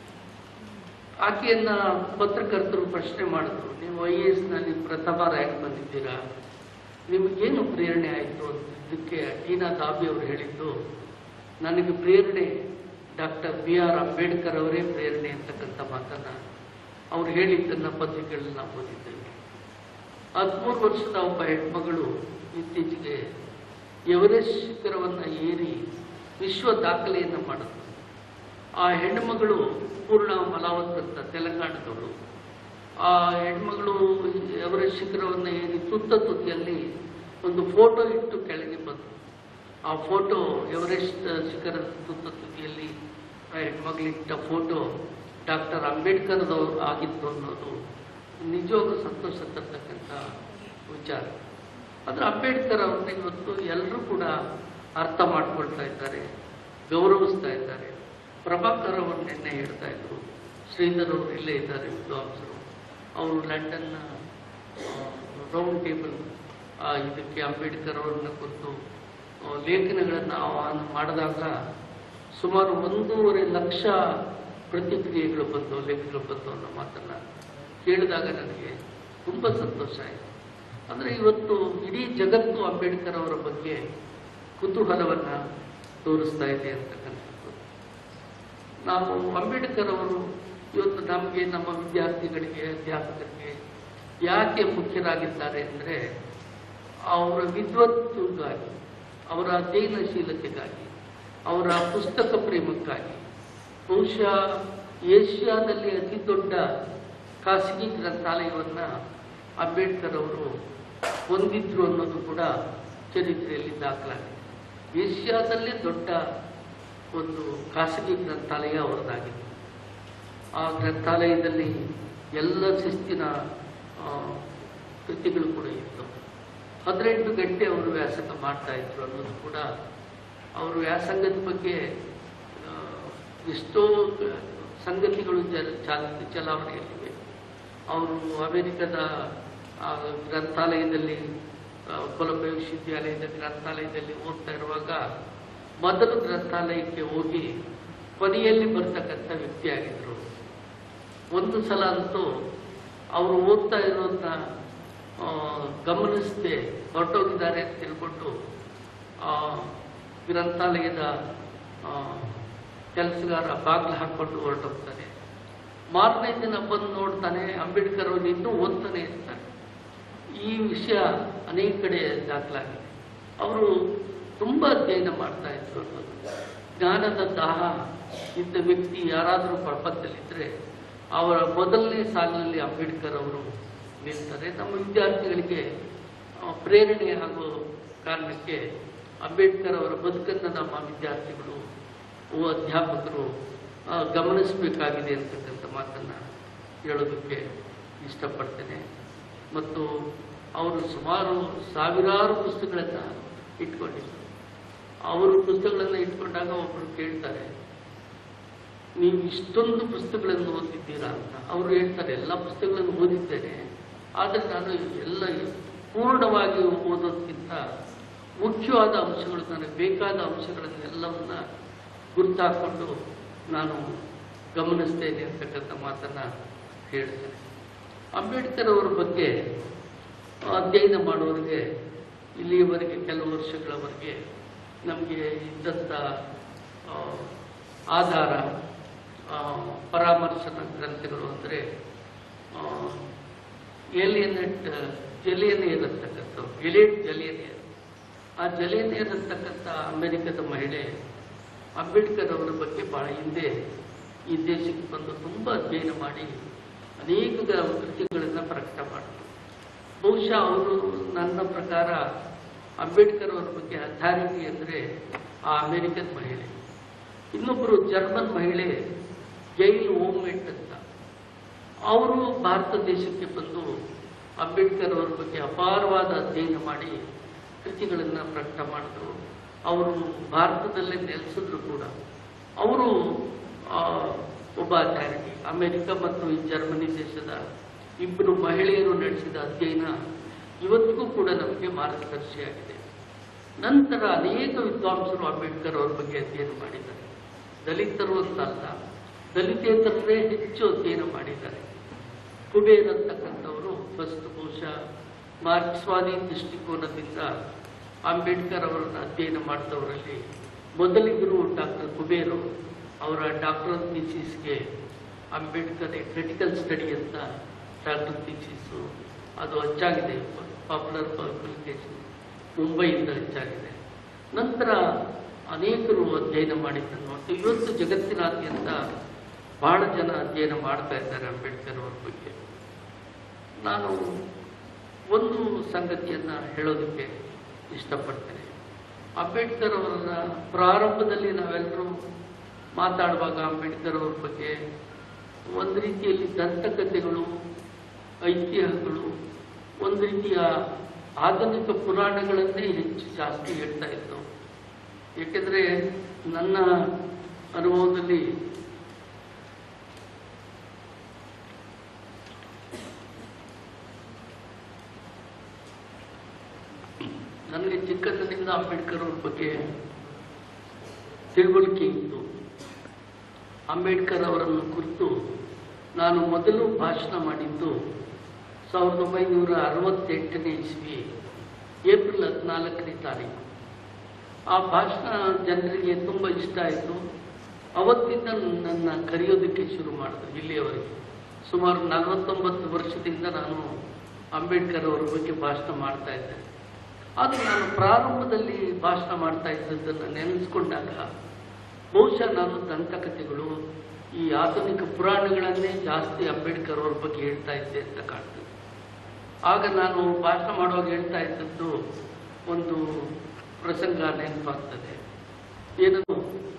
ಆಕೆಯನ್ನ ಪತ್ರಕರ್ತರು ಪ್ರಶ್ನೆ ಮಾಡಿದ್ರು ನೀವು ಐ ಎ ಎಸ್ನಲ್ಲಿ ಪ್ರಥಮ ರ್ಯಾಂಕ್ ಬಂದಿದ್ದೀರಾ ನಿಮಗೇನು ಪ್ರೇರಣೆ ಆಯಿತು ಇದಕ್ಕೆ ಟೀನಾ ದಾಬಿ ಅವರು ಹೇಳಿದ್ದು ನನಗೆ ಪ್ರೇರಣೆ ಡಾಕ್ಟರ್ ಬಿ ಆರ್ ಅಂಬೇಡ್ಕರ್ ಅವರೇ ಪ್ರೇರಣೆ ಅಂತಕ್ಕಂಥ ಮಾತನ್ನ ಅವ್ರು ಹೇಳಿದ್ದನ್ನ ಪತ್ರಿಕೆಗಳಲ್ಲಿ ನಾವು ಓದಿದ್ದೇವೆ ಹದಿಮೂರು ವರ್ಷದ ಒಬ್ಬ ಹೆಣ್ಮಗಳು ಇತ್ತೀಚೆಗೆ ಎವರೆಸ್ಟ್ ಶಿಖರವನ್ನು ಏರಿ ವಿಶ್ವ ದಾಖಲೆಯನ್ನು ಮಾಡಿದ್ರು ಆ ಹೆಣ್ಣುಮಗಳು ಪೂರ್ಣ ಮಲಾವತ್ ಅಂತ ತೆಲಂಗಾಣದವಳು ಆ ಹೆಣ್ಮಗಳು ಎವರೆಸ್ಟ್ ಶಿಖರವನ್ನು ಏರಿ ತುತ್ತ ತುದಿಯಲ್ಲಿ ಒಂದು ಫೋಟೋ ಇಟ್ಟು ಕೆಳಗೆ ಬಂತು ಆ ಫೋಟೋ ಎವರೆಸ್ಟ್ ಶಿಖರದ ತುತ್ತ ತುದಿಯಲ್ಲಿ ಆ ಹೆಣ್ಮಗಳಿಟ್ಟ ಫೋಟೋ ಡಾಕ್ಟರ್ ಅಂಬೇಡ್ಕರ್ದವ್ರು ಆಗಿತ್ತು ಅನ್ನೋದು ನಿಜವಾಗೂ ಸಂತೋಷ ತರ್ತಕ್ಕಂಥ ವಿಚಾರ ಆದರೆ ಅಂಬೇಡ್ಕರ್ ಅವ್ರನ್ನ ಇವತ್ತು ಎಲ್ಲರೂ ಕೂಡ ಅರ್ಥ ಮಾಡ್ಕೊಳ್ತಾ ಇದ್ದಾರೆ ಗೌರವಿಸ್ತಾ ಇದ್ದಾರೆ ಪ್ರಭಾಕರ್ ಅವರು ನಿನ್ನೆ ಹೇಳ್ತಾ ಇದ್ರು ಶ್ರೀಧರ್ ಅವರು ಇಲ್ಲೇ ಇದ್ದಾರೆ ವಿದ್ವಾಂಸರು ಅವರು ಲಂಡನ್ನ ರೌಂಡ್ ಟೇಬಲ್ ಇದಕ್ಕೆ ಅಂಬೇಡ್ಕರ್ ಅವರನ್ನ ಕುರಿತು ಆ, ಲೇಖನಗಳನ್ನು ಆಹ್ವಾನ ಮಾಡಿದಾಗ ಸುಮಾರು ಒಂದೂವರೆ ಲಕ್ಷ ಪ್ರತಿಕ್ರಿಯೆಗಳು ಬಂದು ಲೇಖನಗಳು ಬಂದು ಅನ್ನೋ ಮಾತನ್ನ ಕೇಳಿದಾಗ ನನಗೆ ತುಂಬ ಸಂತೋಷ ಆಯಿತು ಅಂದರೆ ಇವತ್ತು ಇಡೀ ಜಗತ್ತು ಅಂಬೇಡ್ಕರ್ ಅವರ ಬಗ್ಗೆ ಕುತೂಹಲವನ್ನು ತೋರಿಸ್ತಾ ಇದೆ ಅಂತಕ್ಕಂಥದ್ದು ನಾವು ಅಂಬೇಡ್ಕರ್ ಅವರು ಇವತ್ತು ನಮಗೆ ನಮ್ಮ ವಿದ್ಯಾರ್ಥಿಗಳಿಗೆ ಅಧ್ಯಾಪಕರಿಗೆ ಯಾಕೆ ಮುಖ್ಯರಾಗಿದ್ದಾರೆ ಅಂದರೆ ಅವರ ವಿದ್ವತ್ತುಗಾಗಿ ಅವರ ಅಧ್ಯಯನಶೀಲತೆಗಾಗಿ ಅವರ ಪುಸ್ತಕ ಪ್ರೇಮಕ್ಕಾಗಿ ಬಹುಶಃ ಏಷ್ಯಾದಲ್ಲಿ ಅತಿ ದೊಡ್ಡ ಖಾಸಗಿ ಗ್ರಂಥಾಲಯವನ್ನು ಅಂಬೇಡ್ಕರ್ ಅವರು ಹೊಂದಿದ್ರು ಅನ್ನೋದು ಕೂಡ ಚರಿತ್ರೆಯಲ್ಲಿ ದಾಖಲಾಗಿದೆ ಏಷ್ಯಾದಲ್ಲೇ ದೊಡ್ಡ ಒಂದು ಖಾಸಗಿ ಗ್ರಂಥಾಲಯ ಅವರದಾಗಿತ್ತು ಆ ಗ್ರಂಥಾಲಯದಲ್ಲಿ ಎಲ್ಲ ಶಿಸ್ತಿನ ಆ, ಕೃತಿಗಳು ಕೂಡ ಇತ್ತು ಹದಿನೆಂಟು ಗಂಟೆ ಅವರು ವ್ಯಾಸಂಗ ಮಾಡ್ತಾ ಇದ್ರು ಅನ್ನೋದು ಕೂಡ ಅವರು ವ್ಯಾಸಂಗದ ಬಗ್ಗೆ ಆ, ಎಷ್ಟೋ ಸಂಗತಿಗಳು ಜ ಚಾಲ ಚಲಾವಣೆಯಲ್ಲಿವೆ ಅವರು ಅಮೆರಿಕದ ಆ, ಗ್ರಂಥಾಲಯದಲ್ಲಿ ಆ, ಕೊಲಂಬಿಯಾ ವಿಶ್ವವಿದ್ಯಾಲಯದ ಗ್ರಂಥಾಲಯದಲ್ಲಿ ಓದ್ತಾ ಇರುವಾಗ ಮೊದಲು ಗ್ರಂಥಾಲಯಕ್ಕೆ ಹೋಗಿ ಕೊನೆಯಲ್ಲಿ ಬರ್ತಕ್ಕಂಥ ವ್ಯಕ್ತಿಯಾಗಿದ್ದರು ಒಂದು ಸಲ ಅಂತೂ ಅವರು ಓದ್ತಾ ಇರೋದನ್ನ ಆ, ಗಮನಿಸದೆ ಹೊರಟೋಗಿದ್ದಾರೆ ಅಂತ ತಿಳ್ಕೊಂಡು ಆ, ಗ್ರಂಥಾಲಯದ ಕೆಲಸಗಾರ ಬಾಗಿಲು ಹಾಕ್ಕೊಂಡು ಹೊರಟೋಗ್ತಾನೆ ಮಾರನೇ ದಿನ ಬಂದು ನೋಡ್ತಾನೆ ಅಂಬೇಡ್ಕರ್ ಅವರು ಇನ್ನೂ ಓದ್ತಾನೆ ಇರ್ತಾರೆ ಈ ವಿಷಯ ಅನೇಕ ಕಡೆ ದಾಖಲಾಗಿದೆ ಅವರು ತುಂಬ ಅಧ್ಯಯನ ಮಾಡ್ತಾ ಇದ್ರು ಅನ್ನೋದು ಜ್ಞಾನದ ದಾಹ ಇದ್ದ ವ್ಯಕ್ತಿ ಯಾರಾದರೂ ಪ್ರಪಂಚದಲ್ಲಿದ್ದರೆ ಅವರ ಮೊದಲನೇ ಸಾಲಿನಲ್ಲಿ ಅಂಬೇಡ್ಕರ್ ಅವರು ನಿಲ್ತಾರೆ ನಮ್ಮ ವಿದ್ಯಾರ್ಥಿಗಳಿಗೆ ಆ, ಪ್ರೇರಣೆ ಆಗೋ ಕಾರಣಕ್ಕೆ ಅಂಬೇಡ್ಕರ್ ಅವರ ಬದುಕನ್ನು ನಮ್ಮ ವಿದ್ಯಾರ್ಥಿಗಳು ಓ ಅಧ್ಯಾಪಕರು ಆ, ಗಮನಿಸಬೇಕಾಗಿದೆ ಅಂತಕ್ಕಂಥ ಮಾತನ್ನು ಹೇಳೋದಕ್ಕೆ ಇಷ್ಟಪಡ್ತೇನೆ ಮತ್ತು ಅವರು ಸುಮಾರು ಸಾವಿರಾರು ಪುಸ್ತಕಗಳನ್ನು ಇಟ್ಕೊಂಡಿದ್ದರು ಅವರು ಪುಸ್ತಕಗಳನ್ನು ಇಟ್ಕೊಂಡಾಗ ಒಬ್ಬರು ಕೇಳ್ತಾರೆ ನೀವು ಇಷ್ಟೊಂದು ಪುಸ್ತಕಗಳನ್ನು ಓದಿದ್ದೀರಾ ಅಂತ ಅವರು ಹೇಳ್ತಾರೆ ಎಲ್ಲ ಪುಸ್ತಕಗಳನ್ನು ಓದಿದ್ದೇನೆ ಆದರೆ ನಾನು ಎಲ್ಲ ಪೂರ್ಣವಾಗಿ ಓದೋದಕ್ಕಿಂತ ಮುಖ್ಯವಾದ ಅಂಶಗಳು ನನಗೆ ಬೇಕಾದ ಅಂಶಗಳನ್ನೆಲ್ಲವನ್ನ ಗುರುತಾಕೊಂಡು ನಾನು ಗಮನಿಸ್ತೇನೆ ಅಂತಕ್ಕಂಥ ಮಾತನ್ನು ಹೇಳ್ತೇನೆ ಅಂಬೇಡ್ಕರ್ ಅವರ ಬಗ್ಗೆ ಅಧ್ಯಯನ ಮಾಡೋರಿಗೆ ಇಲ್ಲಿಯವರೆಗೆ ಕೆಲವು ವರ್ಷಗಳವರೆಗೆ ನಮಗೆ ಇದ್ದಂಥ ಆ, ಆಧಾರ ಆ, ಪರಾಮರ್ಶನ ಗ್ರಂಥಗಳು ಅಂದರೆ ಏಲಿಯನೆಟ್ ಜಲಿಯನೇರ್ ಅಂತಕ್ಕಂಥವು ಎಲಿಯಟ್ ಜಲಿಯನೇರ್ ಆ ಜಲಿಯನೇರ್ ಅಂತಕ್ಕಂಥ ಅಮೆರಿಕದ ಮಹಿಳೆ ಅಂಬೇಡ್ಕರ್ ಅವರ ಬಗ್ಗೆ ಬಹಳ ಹಿಂದೆ ಈ ದೇಶಕ್ಕೆ ಬಂದು ತುಂಬ ಅಧ್ಯಯನ ಮಾಡಿ ಅನೇಕ ಗ- ಕೃತಿಗಳನ್ನು ಪ್ರಕಟ ಮಾಡಿದ್ರು ಬಹುಶಃ ಅವರು ನನ್ನ ಪ್ರಕಾರ ಅಂಬೇಡ್ಕರ್ ಅವರ ಬಗ್ಗೆ ಅಥಾರಿಟಿ ಅಂದರೆ ಆ ಅಮೆರಿಕದ ಮಹಿಳೆ ಇನ್ನೊಬ್ಬರು ಜರ್ಮನ್ ಮಹಿಳೆ ಗೈಲ್ ಓಮೆಟ್ ಅಂತ ಅವರು ಭಾರತ ದೇಶಕ್ಕೆ ಬಂದು ಅಂಬೇಡ್ಕರ್ ಅವರ ಬಗ್ಗೆ ಅಪಾರವಾದ ಅಧ್ಯಯನ ಮಾಡಿ ಕೃತಿಗಳನ್ನು ಪ್ರಕಟ ಮಾಡಿದ್ರು ಅವರು ಭಾರತದಲ್ಲೇ ನೆಲೆಸಿದ್ರು ಕೂಡ ಅವರು ಆ, ಒಬ್ಬ ಅಥಾರಿಟಿ ಅಮೆರಿಕ ಮತ್ತು ಈ ಜರ್ಮನಿ ದೇಶದ ಇಬ್ಬರು ಮಹಿಳೆಯರು ನಡೆಸಿದ ಅಧ್ಯಯನ ಇವತ್ತಿಗೂ ಕೂಡ ನಮಗೆ ಮಾರ್ಗದರ್ಶಿಯಾಗಿದೆ ನಂತರ ಅನೇಕ ವಿದ್ವಾಂಸರು ಅಂಬೇಡ್ಕರ್ ಅವ್ರ ಬಗ್ಗೆ ಅಧ್ಯಯನ ಮಾಡಿದ್ದಾರೆ ದಲಿತರು ಅಂತಲ್ಲ ದಲಿತೇತರರೇ ಹೆಚ್ಚು ಅಧ್ಯಯನ ಮಾಡಿದ್ದಾರೆ ಕುಬೇರ್ ಅಂತಕ್ಕಂಥವರು ಫಸ್ಟ್ ಬಹುಶಃ ಮಾರ್ಕ್ಸ್ವಾದಿ ದೃಷ್ಟಿಕೋನದಿಂದ ಅಂಬೇಡ್ಕರ್ ಅವರನ್ನು ಅಧ್ಯಯನ ಮಾಡಿದವರಲ್ಲಿ ಮೊದಲಿಗರು ಡಾಕ್ಟರ್ ಕುಬೇರು ಅವರ ಡಾಕ್ಟರ್ ಥೀಸಿಸ್ಗೆ ಅಂಬೇಡ್ಕರ್ ಕ್ರಿಟಿಕಲ್ ಸ್ಟಡಿ ಅಂತ ಡಾಕ್ಟರ್ ಥೀಸಿಸು ಅದು ಹೆಚ್ಚಾಗಿದೆ ಪಾಪ್ಯುಲರ್ ಪಬ್ಲಿಕೇಶನ್ ಮುಂಬೈಯಿಂದ ಹೆಚ್ಚಾಗಿದೆ ನಂತರ ಅನೇಕರು ಅಧ್ಯಯನ ಮಾಡಿದ್ದನ್ನು ನೋಡ್ತೀವಿ ಇವತ್ತು ಜಗತ್ತಿನಾದ್ಯಂತ ಬಹಳ ಜನ ಅಧ್ಯಯನ ಮಾಡ್ತಾ ಇದ್ದಾರೆ ಅಂಬೇಡ್ಕರ್ ಅವ್ರ ಬಗ್ಗೆ ನಾನು ಒಂದು ಸಂಗತಿಯನ್ನು ಹೇಳೋದಕ್ಕೆ ಇಷ್ಟಪಡ್ತೇನೆ ಅಂಬೇಡ್ಕರ್ ಅವರನ್ನ ಪ್ರಾರಂಭದಲ್ಲಿ ನಾವೆಲ್ಲರೂ ಮಾತಾಡುವಾಗ ಅಂಬೇಡ್ಕರ್ ಅವ್ರ ಬಗ್ಗೆ ಒಂದು ರೀತಿಯಲ್ಲಿ ದಂತಕಥೆಗಳು ಐತಿಹ್ಯಗಳು ಒಂದು ರೀತಿಯ ಆಧುನಿಕ ಪುರಾಣಗಳನ್ನೇ ಹೆಚ್ಚು ಜಾಸ್ತಿ ಹೇಳ್ತಾ ಇದ್ದವು ಏಕೆಂದರೆ ನನ್ನ ಅನುಭವದಲ್ಲಿ ನನಗೆ ಚಿಕ್ಕಂದಿನಿಂದ ಅಂಬೇಡ್ಕರ್ ಅವ್ರ ಬಗ್ಗೆ ತಿಳುವಳಿಕೆ ಇತ್ತು ಅಂಬೇಡ್ಕರ್ ಅವರನ್ನು ಕುರಿತು ನಾನು ಮೊದಲು ಭಾಷಣ ಮಾಡಿದ್ದು ಸಾವಿರದ ಒಂಬೈನೂರ ಅರವತ್ತೆಂಟನೇ ಇಸ್ವಿ ಏಪ್ರಿಲ್ ಹದಿನಾಲ್ಕನೇ ತಾರೀಕು ಆ ಭಾಷಣ ಜನರಿಗೆ ತುಂಬ ಇಷ್ಟ ಆಯಿತು ಅವತ್ತಿಂದ ನನ್ನ ಕರೆಯೋದಕ್ಕೆ ಶುರು ಮಾಡಿದ್ರು ಇಲ್ಲಿಯವರೆಗೆ ಸುಮಾರು ನಲವತ್ತೊಂಬತ್ತು ವರ್ಷದಿಂದ ನಾನು ಅಂಬೇಡ್ಕರ್ ಅವರ ಬಗ್ಗೆ ಭಾಷಣ ಮಾಡ್ತಾ ಇದ್ದೆ ಆದರೆ ನಾನು ಪ್ರಾರಂಭದಲ್ಲಿ ಭಾಷಣ ಮಾಡ್ತಾ ಇದ್ದದ್ದನ್ನು ನೆನೆಸ್ಕೊಂಡಾಗ ಬಹುಶಃ ನಾನು ದಂತಕಥೆಗಳು ಈ ಆಧುನಿಕ ಪುರಾಣಗಳನ್ನೇ ಜಾಸ್ತಿ ಅಂಬೇಡ್ಕರ್ ಅವ್ರ ಬಗ್ಗೆ ಹೇಳ್ತಾ ಇದ್ದೆ ಅಂತ ಕಾಣ್ತದೆ ಆಗ ನಾನು ಭಾಷಣ ಮಾಡುವಾಗ ಹೇಳ್ತಾ ಇದ್ದದ್ದು ಒಂದು ಪ್ರಸಂಗ ನೆನಪಾಗ್ತದೆ ಏನದು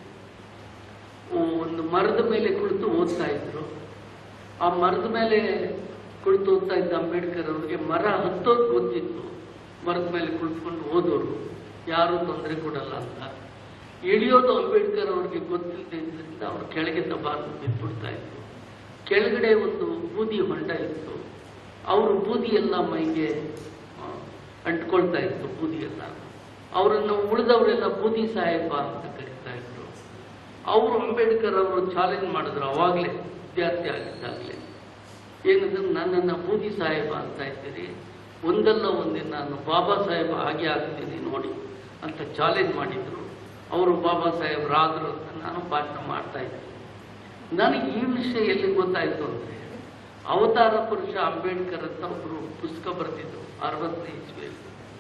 ಒಂದು ಮರದ ಮೇಲೆ ಕುಳಿತು ಓದ್ತಾ ಇದ್ರು ಆ ಮರದ ಮೇಲೆ ಕುಳಿತು ಓದ್ತಾ ಇದ್ದ ಅಂಬೇಡ್ಕರ್ ಅವ್ರಿಗೆ ಮರ ಹತ್ತೋದು ಗೊತ್ತಿತ್ತು ಮರದ ಮೇಲೆ ಕುಳಿತುಕೊಂಡು ಓದೋರು ಯಾರೂ ತೊಂದರೆ ಕೊಡಲ್ಲ ಅಂತ ಇಳಿಯೋದು ಅಂಬೇಡ್ಕರ್ ಅವ್ರಿಗೆ ಗೊತ್ತಿಲ್ಲದ್ರಿಂದ ಅವ್ರು ಕೆಳಗೆ ತಬಾರ್ದು ಬಿದ್ದುಬಿಡ್ತಾ ಇದ್ರು ಕೆಳಗಡೆ ಒಂದು ಬೂದಿ ಹೊಂಡ ಇತ್ತು ಅವರು ಬೂದಿ ಎಲ್ಲ ಮೈಗೆ ಆ, ಅಂಟ್ಕೊಳ್ತಾ ಇತ್ತು ಬೂದಿ ಎಲ್ಲ ಅವರನ್ನು ಉಳಿದವರೆಲ್ಲ ಬೂದಿ ಸಾಹೇಬ ಅಂತ ಕರೀತಾ ಇದ್ರು ಅವರು ಅಂಬೇಡ್ಕರ್ ಅವರು ಚಾಲೆಂಜ್ ಮಾಡಿದ್ರು ಅವಾಗಲೇ ವಿದ್ಯಾರ್ಥಿ ಆಗಿದ್ದಾಗಲೇ ಏನಂದ್ರೆ ನನ್ನನ್ನು ಬೂದಿ ಸಾಹೇಬ ಅಂತ ಇದ್ದೀರಿ ಒಂದಲ್ಲ ಒಂದಿನ ನಾನು ಬಾಬಾ ಸಾಹೇಬ ಹಾಗೆ ಆಗ್ತೀನಿ ನೋಡಿ ಅಂತ ಚಾಲೆಂಜ್ ಮಾಡಿದ್ರು ಅವರು ಬಾಬಾ ಸಾಹೇಬರಾದರು ಅಂತ ನಾನು ಭಾಷಣ ಮಾಡ್ತಾ ಇದ್ದೆ ನನಗೆ ಈ ವಿಷಯ ಎಲ್ಲಿ ಗೊತ್ತಾಯಿತು ಅಂದರೆ ಅವತಾರ ಪುರುಷ ಅಂಬೇಡ್ಕರ್ ಅಂತ ಒಬ್ಬರು ಪುಸ್ತಕ ಬರೆದಿದ್ರು ಅರವತ್ತನೇ ಇಸ್ವಿಯಲ್ಲಿ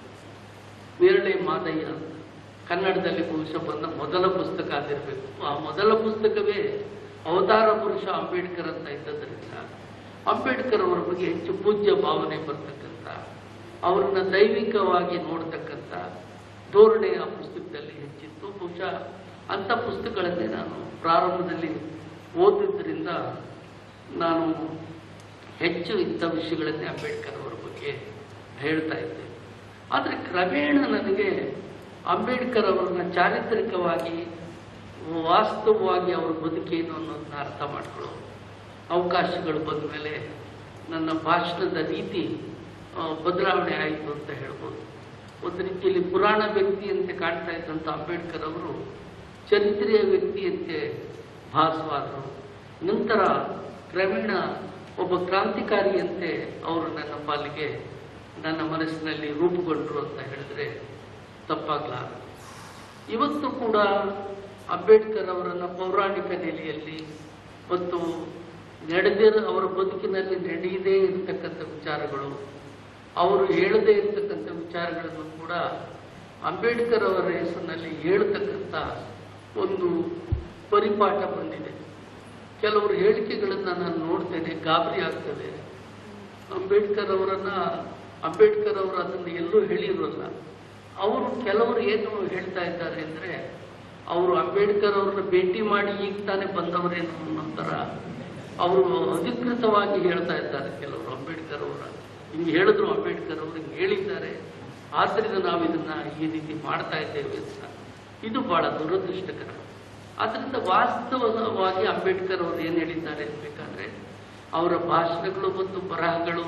ನೇರಳೆ ಮಾದಯ್ಯ ಅಂತ ಕನ್ನಡದಲ್ಲಿ ಬಹುಶಃ ಬಂದ ಮೊದಲ ಪುಸ್ತಕ ಆಗಿರಬೇಕು ಆ ಮೊದಲ ಪುಸ್ತಕವೇ ಅವತಾರ ಪುರುಷ ಅಂಬೇಡ್ಕರ್ ಅಂತ ಇದ್ದದ್ರಿಂದ ಅಂಬೇಡ್ಕರ್ ಅವರ ಬಗ್ಗೆ ಹೆಚ್ಚು ಪೂಜ್ಯ ಭಾವನೆ ಬರ್ತಕ್ಕಂಥ ಅವರನ್ನ ದೈವಿಕವಾಗಿ ನೋಡ್ತಕ್ಕಂಥ ಧೋರಣೆ ಆ ಪುಸ್ತಕದಲ್ಲಿ ಹೆಚ್ಚಿತ್ತು ಬಹುಶಃ ಅಂಥ ಪುಸ್ತಕಗಳನ್ನೇ ನಾನು ಪ್ರಾರಂಭದಲ್ಲಿ ಓದಿದ್ರಿಂದ ನಾನು ಹೆಚ್ಚು ಇಂಥ ವಿಷಯಗಳನ್ನೇ ಅಂಬೇಡ್ಕರ್ ಅವರ ಬಗ್ಗೆ ಹೇಳ್ತಾ ಇದ್ದೆ ಆದರೆ ಕ್ರಮೇಣ ನನಗೆ ಅಂಬೇಡ್ಕರ್ ಅವರನ್ನ ಚಾರಿತ್ರಿಕವಾಗಿ ವಾಸ್ತವವಾಗಿ ಅವರ ಬದುಕೇನು ಅನ್ನೋದನ್ನ ಅರ್ಥ ಮಾಡ್ಕೊಳ್ಳೋ ಅವಕಾಶಗಳು ಬಂದ ಮೇಲೆ ನನ್ನ ಭಾಷಣದ ರೀತಿ ಆ, ಬದಲಾವಣೆ ಆಯಿತು ಅಂತ ಹೇಳ್ಬೋದು ಒಂದು ರೀತಿಯಲ್ಲಿ ಪುರಾಣ ವ್ಯಕ್ತಿಯಂತೆ ಕಾಣ್ತಾ ಇದ್ದಂಥ ಅಂಬೇಡ್ಕರ್ ಅವರು ಚರಿತ್ರೆಯ ವ್ಯಕ್ತಿಯಂತೆ ಭಾಸವಾದರು ನಂತರ ಕ್ರಮೇಣ ಒಬ್ಬ ಕ್ರಾಂತಿಕಾರಿಯಂತೆ ಅವರು ನನ್ನ ಪಾಲಿಗೆ ನನ್ನ ಮನಸ್ಸಿನಲ್ಲಿ ರೂಪುಗೊಂಡರು ಅಂತ ಹೇಳಿದ್ರೆ ತಪ್ಪಾಗಲಾರದು ಇವತ್ತು ಕೂಡ ಅಂಬೇಡ್ಕರ್ ಅವರನ್ನ ಪೌರಾಣಿಕ ನೆಲೆಯಲ್ಲಿ ಮತ್ತು ನಡೆದಿರೋ ಅವರ ಬದುಕಿನಲ್ಲಿ ನಡೆಯದೇ ಇರತಕ್ಕಂಥ ವಿಚಾರಗಳು ಅವರು ಹೇಳದೇ ಇರತಕ್ಕಂಥ ವಿಚಾರಗಳನ್ನು ಕೂಡ ಅಂಬೇಡ್ಕರ್ ಅವರ ಹೆಸರಿನಲ್ಲಿ ಹೇಳ್ತಕ್ಕಂಥ ಒಂದು ಪರಿಪಾಠ ಬಂದಿದೆ ಕೆಲವರು ಹೇಳಿಕೆಗಳನ್ನು ನಾನು ನೋಡ್ತೇನೆ ಗಾಬರಿ ಆಗ್ತದೆ ಅಂಬೇಡ್ಕರ್ ಅವರನ್ನ ಅಂಬೇಡ್ಕರ್ ಅವರು ಅದನ್ನು ಎಲ್ಲೂ ಹೇಳಿರೋಲ್ಲ ಅವರು ಕೆಲವರು ಏನು ಹೇಳ್ತಾ ಇದ್ದಾರೆ ಅಂದರೆ ಅವರು ಅಂಬೇಡ್ಕರ್ ಅವ್ರನ್ನ ಭೇಟಿ ಮಾಡಿ ಈಗ ತಾನೇ ಬಂದವರೇನು ಅನ್ನೋ ಥರ ಅವರು ಅಧಿಕೃತವಾಗಿ ಹೇಳ್ತಾ ಇದ್ದಾರೆ ಕೆಲವರು ಅಂಬೇಡ್ಕರ್ ಅವರ ಹಿಂಗೆ ಹೇಳಿದ್ರು ಅಂಬೇಡ್ಕರ್ ಅವರು ಹಿಂಗೆ ಹೇಳಿದ್ದಾರೆ ಆದ್ದರಿಂದ ನಾವು ಇದನ್ನ ಈ ರೀತಿ ಮಾಡ್ತಾ ಇದ್ದೇವೆ ಅಂತ ಇದು ಬಹಳ ದುರದೃಷ್ಟಕರ ಆದ್ದರಿಂದ ವಾಸ್ತವವಾಗಿ ಅಂಬೇಡ್ಕರ್ ಅವರು ಏನು ಹೇಳಿದ್ದಾರೆ ಅನ್ಬೇಕಾದ್ರೆ ಅವರ ಭಾಷಣಗಳು ಮತ್ತು ಬರಹಗಳು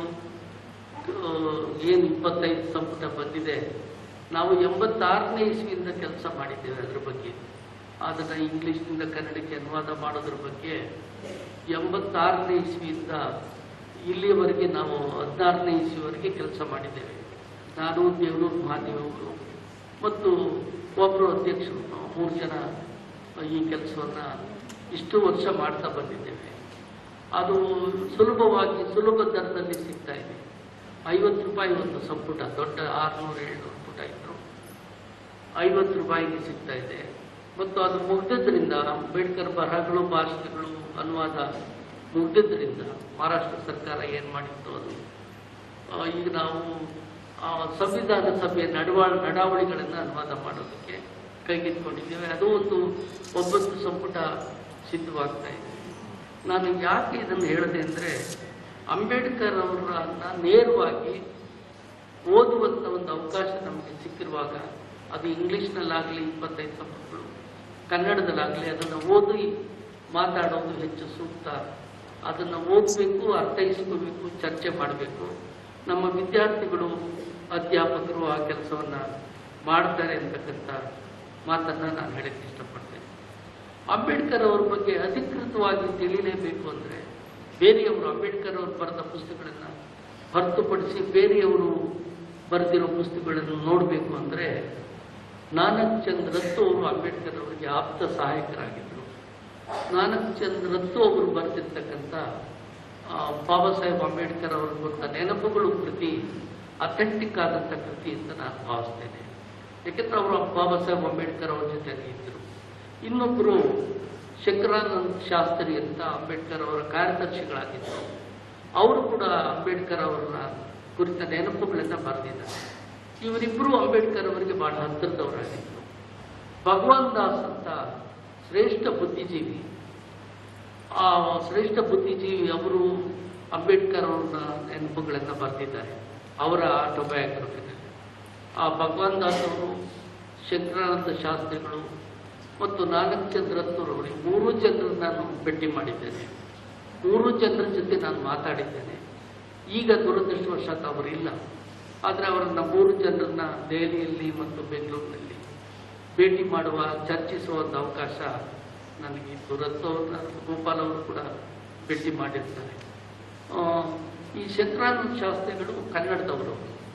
ಆ, ಏನು ಇಪ್ಪತ್ತೈದು ಸಂಪುಟ ಬಂದಿದೆ ನಾವು ಎಂಬತ್ತಾರನೇ ಇಸ್ವಿಯಿಂದ ಕೆಲಸ ಮಾಡಿದ್ದೇವೆ ಅದ್ರ ಬಗ್ಗೆ ಅದನ್ನ ಇಂಗ್ಲಿಷ್ನಿಂದ ಕನ್ನಡಕ್ಕೆ ಅನುವಾದ ಮಾಡೋದ್ರ ಬಗ್ಗೆ ಎಂಬತ್ತಾರನೇ ಇಸ್ವಿಯಿಂದ ಇಲ್ಲಿಯವರೆಗೆ ನಾವು ಹದಿನಾರನೇ ಇಸ್ವಿವರೆಗೆ ಕೆಲಸ ಮಾಡಿದ್ದೇವೆ ನಾನು ದೇವನೂರು ಮಹಾದೇವರು ಮತ್ತು ಒಬ್ಬರು ಅಧ್ಯಕ್ಷರು ನಾವು ಮೂರು ಜನ ಈ ಕೆಲಸವನ್ನ ಇಷ್ಟು ವರ್ಷ ಮಾಡ್ತಾ ಬಂದಿದ್ದೇವೆ ಅದು ಸುಲಭವಾಗಿ ಸುಲಭ ದರದಲ್ಲಿ ಸಿಗ್ತಾ ಇದೆ ಐವತ್ತು ರೂಪಾಯಿ ಒಂದು ಸಂಪುಟ ದೊಡ್ಡ ಆರುನೂರು ಏಳ್ನೂರು ಪುಟ ಇದ್ರು ಐವತ್ತು ರೂಪಾಯಿಗೆ ಸಿಗ್ತಾ ಇದೆ ಮತ್ತು ಅದು ಮುಗ್ದದ್ರಿಂದ ಅಂಬೇಡ್ಕರ್ ಬರಹಗಳು ಭಾಷಣಗಳು ಅನುವಾದ ಮುಗ್ದದ್ರಿಂದ ಮಹಾರಾಷ್ಟ್ರ ಸರ್ಕಾರ ಏನು ಮಾಡಿತ್ತು ಅದು ಆ, ಈಗ ನಾವು ಆ ಸಂವಿಧಾನ ಸಭೆಯ ನಡವಾಳ ನಡಾವಳಿಗಳನ್ನು ಅನುವಾದ ಮಾಡೋದಕ್ಕೆ ಕೈಗೆತ್ಕೊಂಡಿದ್ದೇವೆ ಅದು ಒಂದು ಒಂಬತ್ತು ಸಂಪುಟ ಸಿದ್ಧವಾಗ್ತಾ ಇದೆ ನಾನು ಯಾಕೆ ಇದನ್ನು ಹೇಳಿದೆ ಅಂದರೆ ಅಂಬೇಡ್ಕರ್ ಅವರನ್ನ ನೇರವಾಗಿ ಓದುವಂಥ ಒಂದು ಅವಕಾಶ ನಮಗೆ ಸಿಕ್ಕಿರುವಾಗ ಅದು ಇಂಗ್ಲೀಷ್ನಲ್ಲಾಗಲಿ ಇಪ್ಪತ್ತೈದು ಸಂಪುಟಗಳು ಕನ್ನಡದಲ್ಲಾಗಲಿ ಅದನ್ನು ಓದಿ ಮಾತಾಡೋದು ಹೆಚ್ಚು ಸೂಕ್ತ ಅದನ್ನು ಓದಬೇಕು ಅರ್ಥೈಸ್ಕೋಬೇಕು ಚರ್ಚೆ ಮಾಡಬೇಕು ನಮ್ಮ ವಿದ್ಯಾರ್ಥಿಗಳು ಅಧ್ಯಾಪಕರು ಆ ಕೆಲಸವನ್ನು ಮಾಡ್ತಾರೆ ಅಂತಕ್ಕಂಥ ಮಾತನ್ನು ನಾನು ಹೇಳಕ್ಕೆ ಇಷ್ಟಪಡ್ತೇನೆ ಅಂಬೇಡ್ಕರ್ ಅವ್ರ ಬಗ್ಗೆ ಅಧಿಕೃತವಾಗಿ ತಿಳಿಯಲೇಬೇಕು ಅಂದರೆ ಬೇರೆಯವರು ಅಂಬೇಡ್ಕರ್ ಅವರು ಬರೆದ ಪುಸ್ತಕಗಳನ್ನು ಹೊರತುಪಡಿಸಿ ಬೇರೆಯವರು ಬರೆದಿರೋ ಪುಸ್ತಕಗಳನ್ನು ನೋಡಬೇಕು ಅಂದರೆ ನಾನಕ್ ಚಂದ್ ರತ್ತು ಅವರು ಅಂಬೇಡ್ಕರ್ ಅವರಿಗೆ ಆಪ್ತ ಸಹಾಯಕರಾಗಿದ್ದರು ನಾನಕ್ ಚಂದ್ ರತ್ತು ಅವರು ಬರೆದಿರ್ತಕ್ಕಂಥ ಆ, ಬಾಬಾ ಸಾಹೇಬ್ ಅಂಬೇಡ್ಕರ್ ಅವರ ಕೊಟ್ಟ ನೆನಪುಗಳು ಕೃತಿ ಅಥೆಂಟಿಕ್ ಆದಂಥ ಕೃತಿ ಅಂತ ನಾನು ಭಾವಿಸ್ತೇನೆ ಯಾಕೆಂದ್ರೆ ಅವರು ಬಾಬಾ ಸಾಹೇಬ್ ಅಂಬೇಡ್ಕರ್ ಅವ್ರ ಜೊತೆಗೆ ಇದ್ದರು ಇನ್ನೊಬ್ಬರು ಶಂಕರಾನಂದ್ ಶಾಸ್ತ್ರಿ ಅಂತ ಅಂಬೇಡ್ಕರ್ ಅವರ ಕಾರ್ಯದರ್ಶಿಗಳಾಗಿದ್ದರು ಅವರು ಕೂಡ ಅಂಬೇಡ್ಕರ್ ಅವರ ಕುರಿತ ನೆನಪುಗಳನ್ನು ಬರೆದಿದ್ದಾರೆ ಇವರಿಬ್ಬರು ಅಂಬೇಡ್ಕರ್ ಅವರಿಗೆ ಬಹಳ ಹತ್ತಿರದವರಾಗಿದ್ದರು ಭಗವಾನ್ ದಾಸ್ ಅಂತ ಶ್ರೇಷ್ಠ ಬುದ್ಧಿಜೀವಿ ಆ ಶ್ರೇಷ್ಠ ಬುದ್ಧಿಜೀವಿ ಅವರು ಅಂಬೇಡ್ಕರ್ ಅವ್ರನ್ನ ನೆನಪುಗಳನ್ನು ಬರೆದಿದ್ದಾರೆ ಅವರ ಆಟೋಬಯೋಗ್ರಫಿನಲ್ಲಿ ಆ ಭಗವಾನ್ ದಾಸ್ ಅವರು ಶಂಕರಾನಂದ ಶಾಸ್ತ್ರಿಗಳು ಮತ್ತು ನಾನಕ್ ಚಂದ್ರತ್ತೂರವರು ಈ ಮೂರು ಜನರನ್ನು ನಾನು ಭೇಟಿ ಮಾಡಿದ್ದೇನೆ ಮೂರು ಜನರ ಜೊತೆ ನಾನು ಮಾತಾಡಿದ್ದೇನೆ ಈಗ ದುರದೃಷ್ಟವಶಾತ್ ಅವರಿಲ್ಲ ಆದರೆ ಅವರನ್ನ ಮೂರು ಜನರನ್ನ ದೆಹಲಿಯಲ್ಲಿ ಮತ್ತು ಬೆಂಗಳೂರಿನಲ್ಲಿ ಭೇಟಿ ಮಾಡುವ ಚರ್ಚಿಸುವ ಒಂದು ಅವಕಾಶ ನನಗೆ ದುರತ್ತು ಅವ್ರನ್ನ ಗೋಪಾಲ್ ಅವರು ಕೂಡ ಭೇಟಿ ಮಾಡಿರ್ತಾರೆ ಆ, ಈ ಶಂಕರಾನಂದ ಶಾಸ್ತ್ರಿಗಳು ಕನ್ನಡದವರು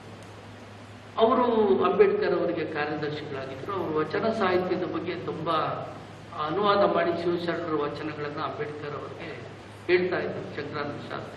ಅವರು ಅಂಬೇಡ್ಕರ್ ಅವರಿಗೆ ಕಾರ್ಯದರ್ಶಿಗಳಾಗಿದ್ದರು ಅವರು ವಚನ ಸಾಹಿತ್ಯದ ಬಗ್ಗೆ ತುಂಬ ಅನುವಾದ ಮಾಡಿ ಶಿವಶರಣರ ವಚನಗಳನ್ನು ಅಂಬೇಡ್ಕರ್ ಅವರಿಗೆ ಹೇಳ್ತಾ ಇದ್ದರು ಶಂಕರಾನಂದ ಶಾಸ್ತ್ರಿ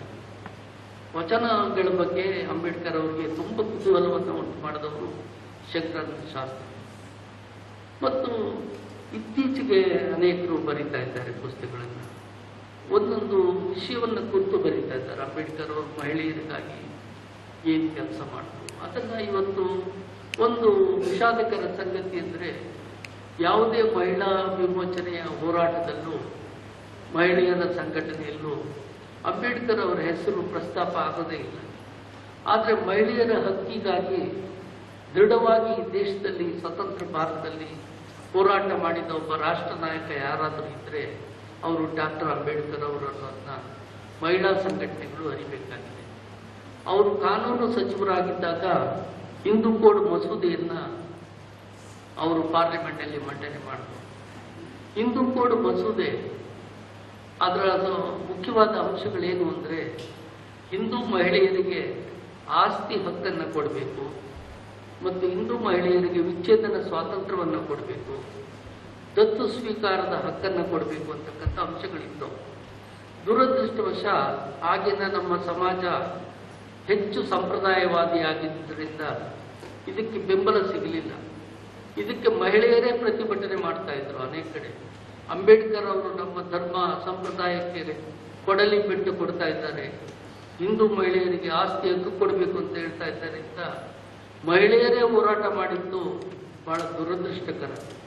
ವಚನಗಳ ಬಗ್ಗೆ ಅಂಬೇಡ್ಕರ್ ಅವರಿಗೆ ತುಂಬ ಕುತೂಹಲವನ್ನು ಉಂಟು ಮಾಡಿದವರು ಶಂಕರಾನಂದ ಶಾಸ್ತ್ರಿ ಮತ್ತು ಇತ್ತೀಚೆಗೆ ಅನೇಕರು ಬರೀತಾ ಇದ್ದಾರೆ ಪುಸ್ತಕಗಳನ್ನು ಒಂದೊಂದು ವಿಷಯವನ್ನು ಕುರಿತು ಬರೀತಾ ಇದ್ದಾರೆ ಅಂಬೇಡ್ಕರ್ ಅವರು ಮಹಿಳೆಯರಿಗಾಗಿ ಏನು ಕೆಲಸ ಮಾಡಿದ್ರು ಅದನ್ನು ಇವತ್ತು ಒಂದು ವಿಷಾದಕರ ಸಂಗತಿ ಅಂದರೆ ಯಾವುದೇ ಮಹಿಳಾ ವಿಮೋಚನೆಯ ಹೋರಾಟದಲ್ಲೂ ಮಹಿಳೆಯರ ಸಂಘಟನೆಯಲ್ಲೂ ಅಂಬೇಡ್ಕರ್ ಅವರ ಹೆಸರು ಪ್ರಸ್ತಾಪ ಆಗೋದೇ ಇಲ್ಲ ಆದರೆ ಮಹಿಳೆಯರ ಹಕ್ಕಿಗಾಗಿ ದೃಢವಾಗಿ ಈ ದೇಶದಲ್ಲಿ ಸ್ವತಂತ್ರ ಭಾರತದಲ್ಲಿ ಹೋರಾಟ ಮಾಡಿದ ಒಬ್ಬ ರಾಷ್ಟ್ರ ನಾಯಕ ಯಾರಾದರೂ ಇದ್ದರೆ ಅವರು ಡಾಕ್ಟರ್ ಅಂಬೇಡ್ಕರ್ ಅವರು ಅನ್ನೋದನ್ನ ಮಹಿಳಾ ಸಂಘಟನೆಗಳು ಅರಿಬೇಕಾಗಿದೆ ಅವರು ಕಾನೂನು ಸಚಿವರಾಗಿದ್ದಾಗ ಹಿಂದೂ ಕೋಡ್ ಮಸೂದೆಯನ್ನ ಅವರು ಪಾರ್ಲಿಮೆಂಟಲ್ಲಿ ಮಂಡನೆ ಮಾಡಿದ್ರು ಹಿಂದೂ ಕೋಡ್ ಮಸೂದೆ ಅದರ ಅದು ಮುಖ್ಯವಾದ ಅಂಶಗಳೇನು ಅಂದರೆ ಹಿಂದೂ ಮಹಿಳೆಯರಿಗೆ ಆಸ್ತಿ ಹಕ್ಕನ್ನು ಕೊಡಬೇಕು ಮತ್ತು ಹಿಂದೂ ಮಹಿಳೆಯರಿಗೆ ವಿಚ್ಛೇದನ ಸ್ವಾತಂತ್ರ್ಯವನ್ನು ಕೊಡಬೇಕು ದತ್ತು ಸ್ವೀಕಾರದ ಹಕ್ಕನ್ನು ಕೊಡಬೇಕು ಅಂತಕ್ಕಂಥ ಅಂಶಗಳಿದ್ದವು ದುರದೃಷ್ಟವಶ ಆಗಿನ ನಮ್ಮ ಸಮಾಜ ಹೆಚ್ಚು ಸಂಪ್ರದಾಯವಾದಿಯಾಗಿದ್ದರಿಂದ ಇದಕ್ಕೆ ಬೆಂಬಲ ಸಿಗಲಿಲ್ಲ ಇದಕ್ಕೆ ಮಹಿಳೆಯರೇ ಪ್ರತಿಭಟನೆ ಮಾಡ್ತಾ ಇದ್ರು ಅನೇಕ ಕಡೆ ಅಂಬೇಡ್ಕರ್ ಅವರು ನಮ್ಮ ಧರ್ಮ ಸಂಪ್ರದಾಯಕ್ಕೆ ಕೊಡಲಿ ಬಿಟ್ಟು ಕೊಡ್ತಾ ಇದ್ದಾರೆ ಹಿಂದೂ ಮಹಿಳೆಯರಿಗೆ ಆಸ್ತಿ ಹಕ್ಕು ಕೊಡಬೇಕು ಅಂತ ಹೇಳ್ತಾ ಇದ್ದಾರೆ ಅಂತ ಮಹಿಳೆಯರೇ ಹೋರಾಟ ಮಾಡಿದ್ದು ಬಹಳ ದುರದೃಷ್ಟಕರ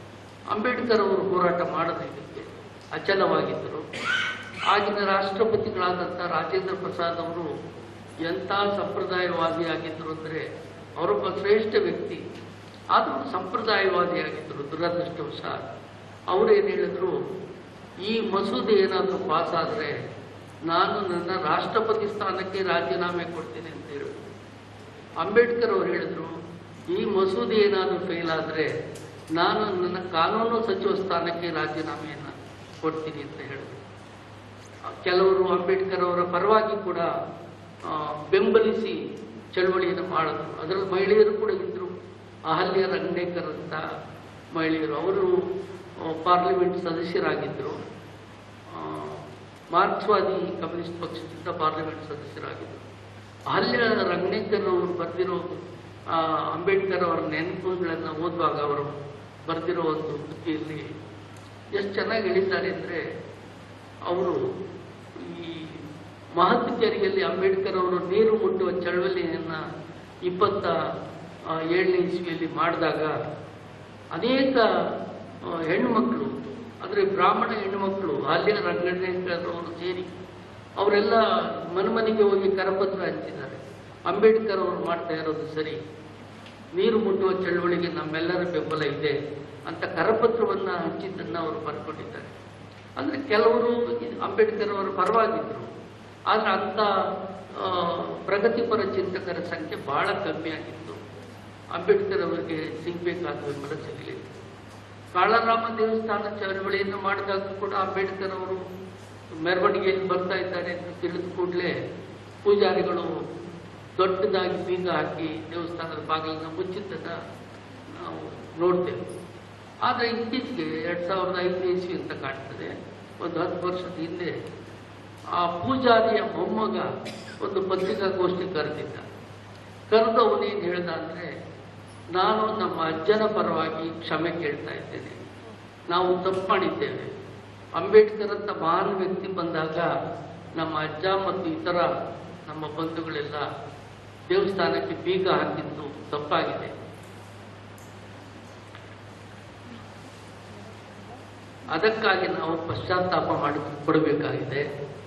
ಅಂಬೇಡ್ಕರ್ ಅವರು ಹೋರಾಟ ಮಾಡದ ಇದಕ್ಕೆ ಅಚಲವಾಗಿದ್ದರು ಆಗಿನ ರಾಷ್ಟ್ರಪತಿಗಳಾದಂಥ ರಾಜೇಂದ್ರ ಪ್ರಸಾದ್ ಅವರು ಎಂಥ ಸಂಪ್ರದಾಯವಾದಿಯಾಗಿದ್ದರು ಅಂದರೆ ಅವರೊಬ್ಬ ಶ್ರೇಷ್ಠ ವ್ಯಕ್ತಿ ಆದರೂ ಸಂಪ್ರದಾಯವಾದಿಯಾಗಿದ್ದರು ದುರದೃಷ್ಟವಶ ಅವರೇನು ಹೇಳಿದ್ರು ಈ ಮಸೂದೆ ಏನಾದರೂ ಪಾಸ್ ಆದರೆ ನಾನು ನನ್ನ ರಾಷ್ಟ್ರಪತಿ ಸ್ಥಾನಕ್ಕೆ ರಾಜೀನಾಮೆ ಕೊಡ್ತೀನಿ ಅಂತ ಹೇಳಿದ್ರು ಅಂಬೇಡ್ಕರ್ ಅವರು ಹೇಳಿದ್ರು ಈ ಮಸೂದೆ ಏನಾದರೂ ಫೇಲ್ ಆದರೆ ನಾನು ನನ್ನ ಕಾನೂನು ಸಚಿವ ಸ್ಥಾನಕ್ಕೆ ರಾಜೀನಾಮೆಯನ್ನು ಕೊಡ್ತೀನಿ ಅಂತ ಹೇಳಿದ್ರು ಕೆಲವರು ಅಂಬೇಡ್ಕರ್ ಅವರ ಪರವಾಗಿ ಕೂಡ ಆ, ಬೆಂಬಲಿಸಿ ಚಳವಳಿಯನ್ನು ಮಾಡಿದ್ರು ಅದರಲ್ಲಿ ಮಹಿಳೆಯರು ಕೂಡ ಇದ್ದರು ಅಹಲ್ಯ ರಂಗನೇಕರ್ ಅಂತ ಮಹಿಳೆಯರು ಅವರು ಆ, ಪಾರ್ಲಿಮೆಂಟ್ ಸದಸ್ಯರಾಗಿದ್ದರು ಆ, ಮಾರ್ಕ್ಸ್ವಾದಿ ಕಮ್ಯುನಿಸ್ಟ್ ಪಕ್ಷದಿಂದ ಪಾರ್ಲಿಮೆಂಟ್ ಸದಸ್ಯರಾಗಿದ್ದರು ಅಹಲ್ಯ ರಂಗನೇಕರ್ ಅವರು ಬರೆದಿರೋ ಆ, ಅಂಬೇಡ್ಕರ್ ಅವರ ನೆನಪುಗಳನ್ನು ಓದುವಾಗ ಅವರು ಬರೆದಿರೋ ಒಂದು ಕೃತಿಯಲ್ಲಿ ಎಷ್ಟು ಚೆನ್ನಾಗಿ ಹೇಳಿದ್ದಾರೆ ಅಂದರೆ ಅವರು ಈ ಮಹತ್ವರಿಯಲ್ಲಿ ಅಂಬೇಡ್ಕರ್ ಅವರು ನೀರು ಮುಟ್ಟುವ ಚಳವಳಿಯನ್ನು ಇಪ್ಪತ್ತ ಆ, ಏಳನೇ ಇಸ್ವಿಯಲ್ಲಿ ಮಾಡಿದಾಗ ಅನೇಕ ಆ, ಹೆಣ್ಣುಮಕ್ಕಳು ಅಂದರೆ ಬ್ರಾಹ್ಮಣ ಹೆಣ್ಣುಮಕ್ಕಳು ಅಲ್ಲಿಯ ರಂಗನೇಕರ್ ಅವರು ಸೇರಿ ಅವರೆಲ್ಲ ಮನೆಮನೆಗೆ ಹೋಗಿ ಕರಪತ್ರ ಹಂಚಿದ್ದಾರೆ ಅಂಬೇಡ್ಕರ್ ಅವರು ಮಾಡ್ತಾ ಇರೋದು ಸರಿ ನೀರು ಮುಟ್ಟುವ ಚಳವಳಿಗೆ ನಮ್ಮೆಲ್ಲರ ಬೆಂಬಲ ಇದೆ ಅಂತ ಕರಪತ್ರವನ್ನು ಹಂಚಿದ್ದನ್ನು ಅವರು ಬರ್ಕೊಂಡಿದ್ದಾರೆ ಅಂದರೆ ಕೆಲವರು ಇದು ಅಂಬೇಡ್ಕರ್ ಅವರ ಪರವಾಗಿದ್ದರು ಆದರೆ ಅಂಥ ಆ, ಪ್ರಗತಿಪರ ಚಿಂತಕರ ಸಂಖ್ಯೆ ಬಹಳ ಕಮ್ಮಿ ಆಗಿತ್ತು ಅಂಬೇಡ್ಕರ್ ಅವರಿಗೆ ಸಿಗಬೇಕಾದ ಬೆಂಬಲ ಸಿಗಲಿಲ್ಲ ಕಾಳರಾಮ ದೇವಸ್ಥಾನ ಚಳವಳಿಯನ್ನು ಮಾಡಿದಾಗ ಕೂಡ ಅಂಬೇಡ್ಕರ್ ಅವರು ಮೆರವಣಿಗೆಯಲ್ಲಿ ಬರ್ತಾ ಇದ್ದಾರೆ ಅಂತ ತಿಳಿದ ಕೂಡಲೇ ಪೂಜಾರಿಗಳು ದೊಡ್ಡದಾಗಿ ಬೀಗ ಹಾಕಿ ದೇವಸ್ಥಾನದ ಬಾಗಿಲನ್ನು ಮುಚ್ಚಿದ್ದನ್ನು ನಾವು ನೋಡ್ತೇವೆ ಆದರೆ ಇತ್ತೀಚೆಗೆ ಎರಡು ಸಾವಿರದ ಐದನೇ ಇಸ್ವಿ ಅಂತ ಕಾಣ್ತದೆ ಒಂದು ಹತ್ತು ವರ್ಷದ ಹಿಂದೆ ಆ ಪೂಜಾರಿಯ ಮೊಮ್ಮಗ ಒಂದು ಪತ್ರಿಕಾಗೋಷ್ಠಿ ಕರೆದಿದ್ದ ಕರೆದು ಅವನೇನು ಹೇಳ್ದ ಅಂದರೆ ನಾನು ನಮ್ಮ ಅಜ್ಜನ ಪರವಾಗಿ ಕ್ಷಮೆ ಕೇಳ್ತಾ ಇದ್ದೇನೆ ನಾವು ತಪ್ಪು ಮಾಡಿದ್ದೇವೆ ಅಂಬೇಡ್ಕರ್ ಅಂತ ಮಹಾನ್ ವ್ಯಕ್ತಿ ಬಂದಾಗ ನಮ್ಮ ಅಜ್ಜ ಮತ್ತು ಇತರ ನಮ್ಮ ಬಂಧುಗಳೆಲ್ಲ ದೇವಸ್ಥಾನಕ್ಕೆ ಬೀಗ ಹಾಕಿದ್ದು ತಪ್ಪಾಗಿದೆ ಅದಕ್ಕಾಗಿ ನಾವು ಪಶ್ಚಾತ್ತಾಪ ಮಾಡಿ ಕೊಡಬೇಕಾಗಿದೆ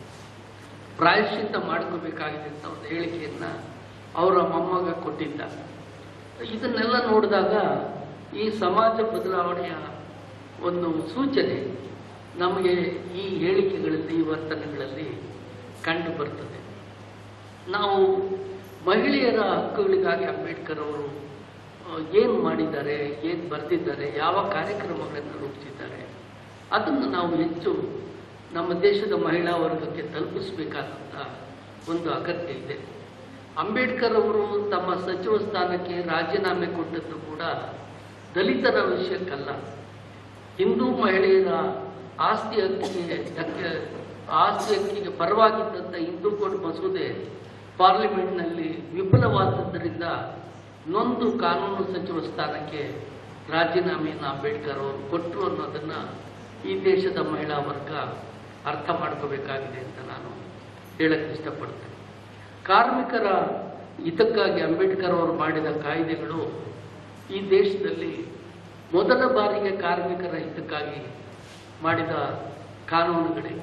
ಪ್ರಾಯಶ್ಚಿತ್ತ ಮಾಡ್ಕೋಬೇಕಾಗಿದೆ ಅಂತ ಒಂದು ಹೇಳಿಕೆಯನ್ನ ಅವರ ಮೊಮ್ಮಗ ಕೊಟ್ಟಿದ್ದ ಇದನ್ನೆಲ್ಲ ನೋಡಿದಾಗ ಈ ಸಮಾಜ ಬದಲಾವಣೆಯ ಒಂದು ಸೂಚನೆ ನಮಗೆ ಈ ಹೇಳಿಕೆಗಳಲ್ಲಿ ಈ ವರ್ತನೆಗಳಲ್ಲಿ ಕಂಡು ಬರ್ತದೆ ನಾವು ಮಹಿಳೆಯರ ಹಕ್ಕುಗಳಿಗಾಗಿ ಅಂಬೇಡ್ಕರ್ ಅವರು ಏನು ಮಾಡಿದ್ದಾರೆ ಏನು ಬರೆದಿದ್ದಾರೆ ಯಾವ ಕಾರ್ಯಕ್ರಮಗಳನ್ನು ರೂಪಿಸಿದ್ದಾರೆ ಅದನ್ನು ನಾವು ಹೆಚ್ಚು ನಮ್ಮ ದೇಶದ ಮಹಿಳಾ ವರ್ಗಕ್ಕೆ ತಲುಪಿಸಬೇಕಾದಂಥ ಒಂದು ಅಗತ್ಯ ಇದೆ ಅಂಬೇಡ್ಕರ್ ಅವರು ತಮ್ಮ ಸಚಿವ ಸ್ಥಾನಕ್ಕೆ ರಾಜೀನಾಮೆ ಕೊಟ್ಟದ್ದು ಕೂಡ ದಲಿತರ ವಿಷಯಕ್ಕಲ್ಲ ಹಿಂದೂ ಮಹಿಳೆಯರ ಆಸ್ತಿ ಹಕ್ಕಿಗೆ ಧಕ್ಕೆ ಆಸ್ತಿ ಹಕ್ಕಿಗೆ ಪರವಾಗಿದ್ದಂಥ ಹಿಂದೂ ಕೋಡ್ ಮಸೂದೆ ಪಾರ್ಲಿಮೆಂಟ್ನಲ್ಲಿ ವಿಫಲವಾದದ್ದರಿಂದ ನೊಂದು ಕಾನೂನು ಸಚಿವ ಸ್ಥಾನಕ್ಕೆ ರಾಜೀನಾಮೆಯನ್ನು ಅಂಬೇಡ್ಕರ್ ಅವರು ಕೊಟ್ಟರು ಅನ್ನೋದನ್ನು ಈ ದೇಶದ ಮಹಿಳಾ ವರ್ಗ ಅರ್ಥ ಮಾಡ್ಕೋಬೇಕಾಗಿದೆ ಅಂತ ನಾನು ಹೇಳಕ್ಕೆ ಇಷ್ಟಪಡ್ತೇನೆ ಕಾರ್ಮಿಕರ ಹಿತಕ್ಕಾಗಿ ಅಂಬೇಡ್ಕರ್ ಅವರು ಮಾಡಿದ ಕಾಯ್ದೆಗಳು ಈ ದೇಶದಲ್ಲಿ ಮೊದಲ ಬಾರಿಗೆ ಕಾರ್ಮಿಕರ ಹಿತಕ್ಕಾಗಿ ಮಾಡಿದ ಕಾನೂನುಗಳೇ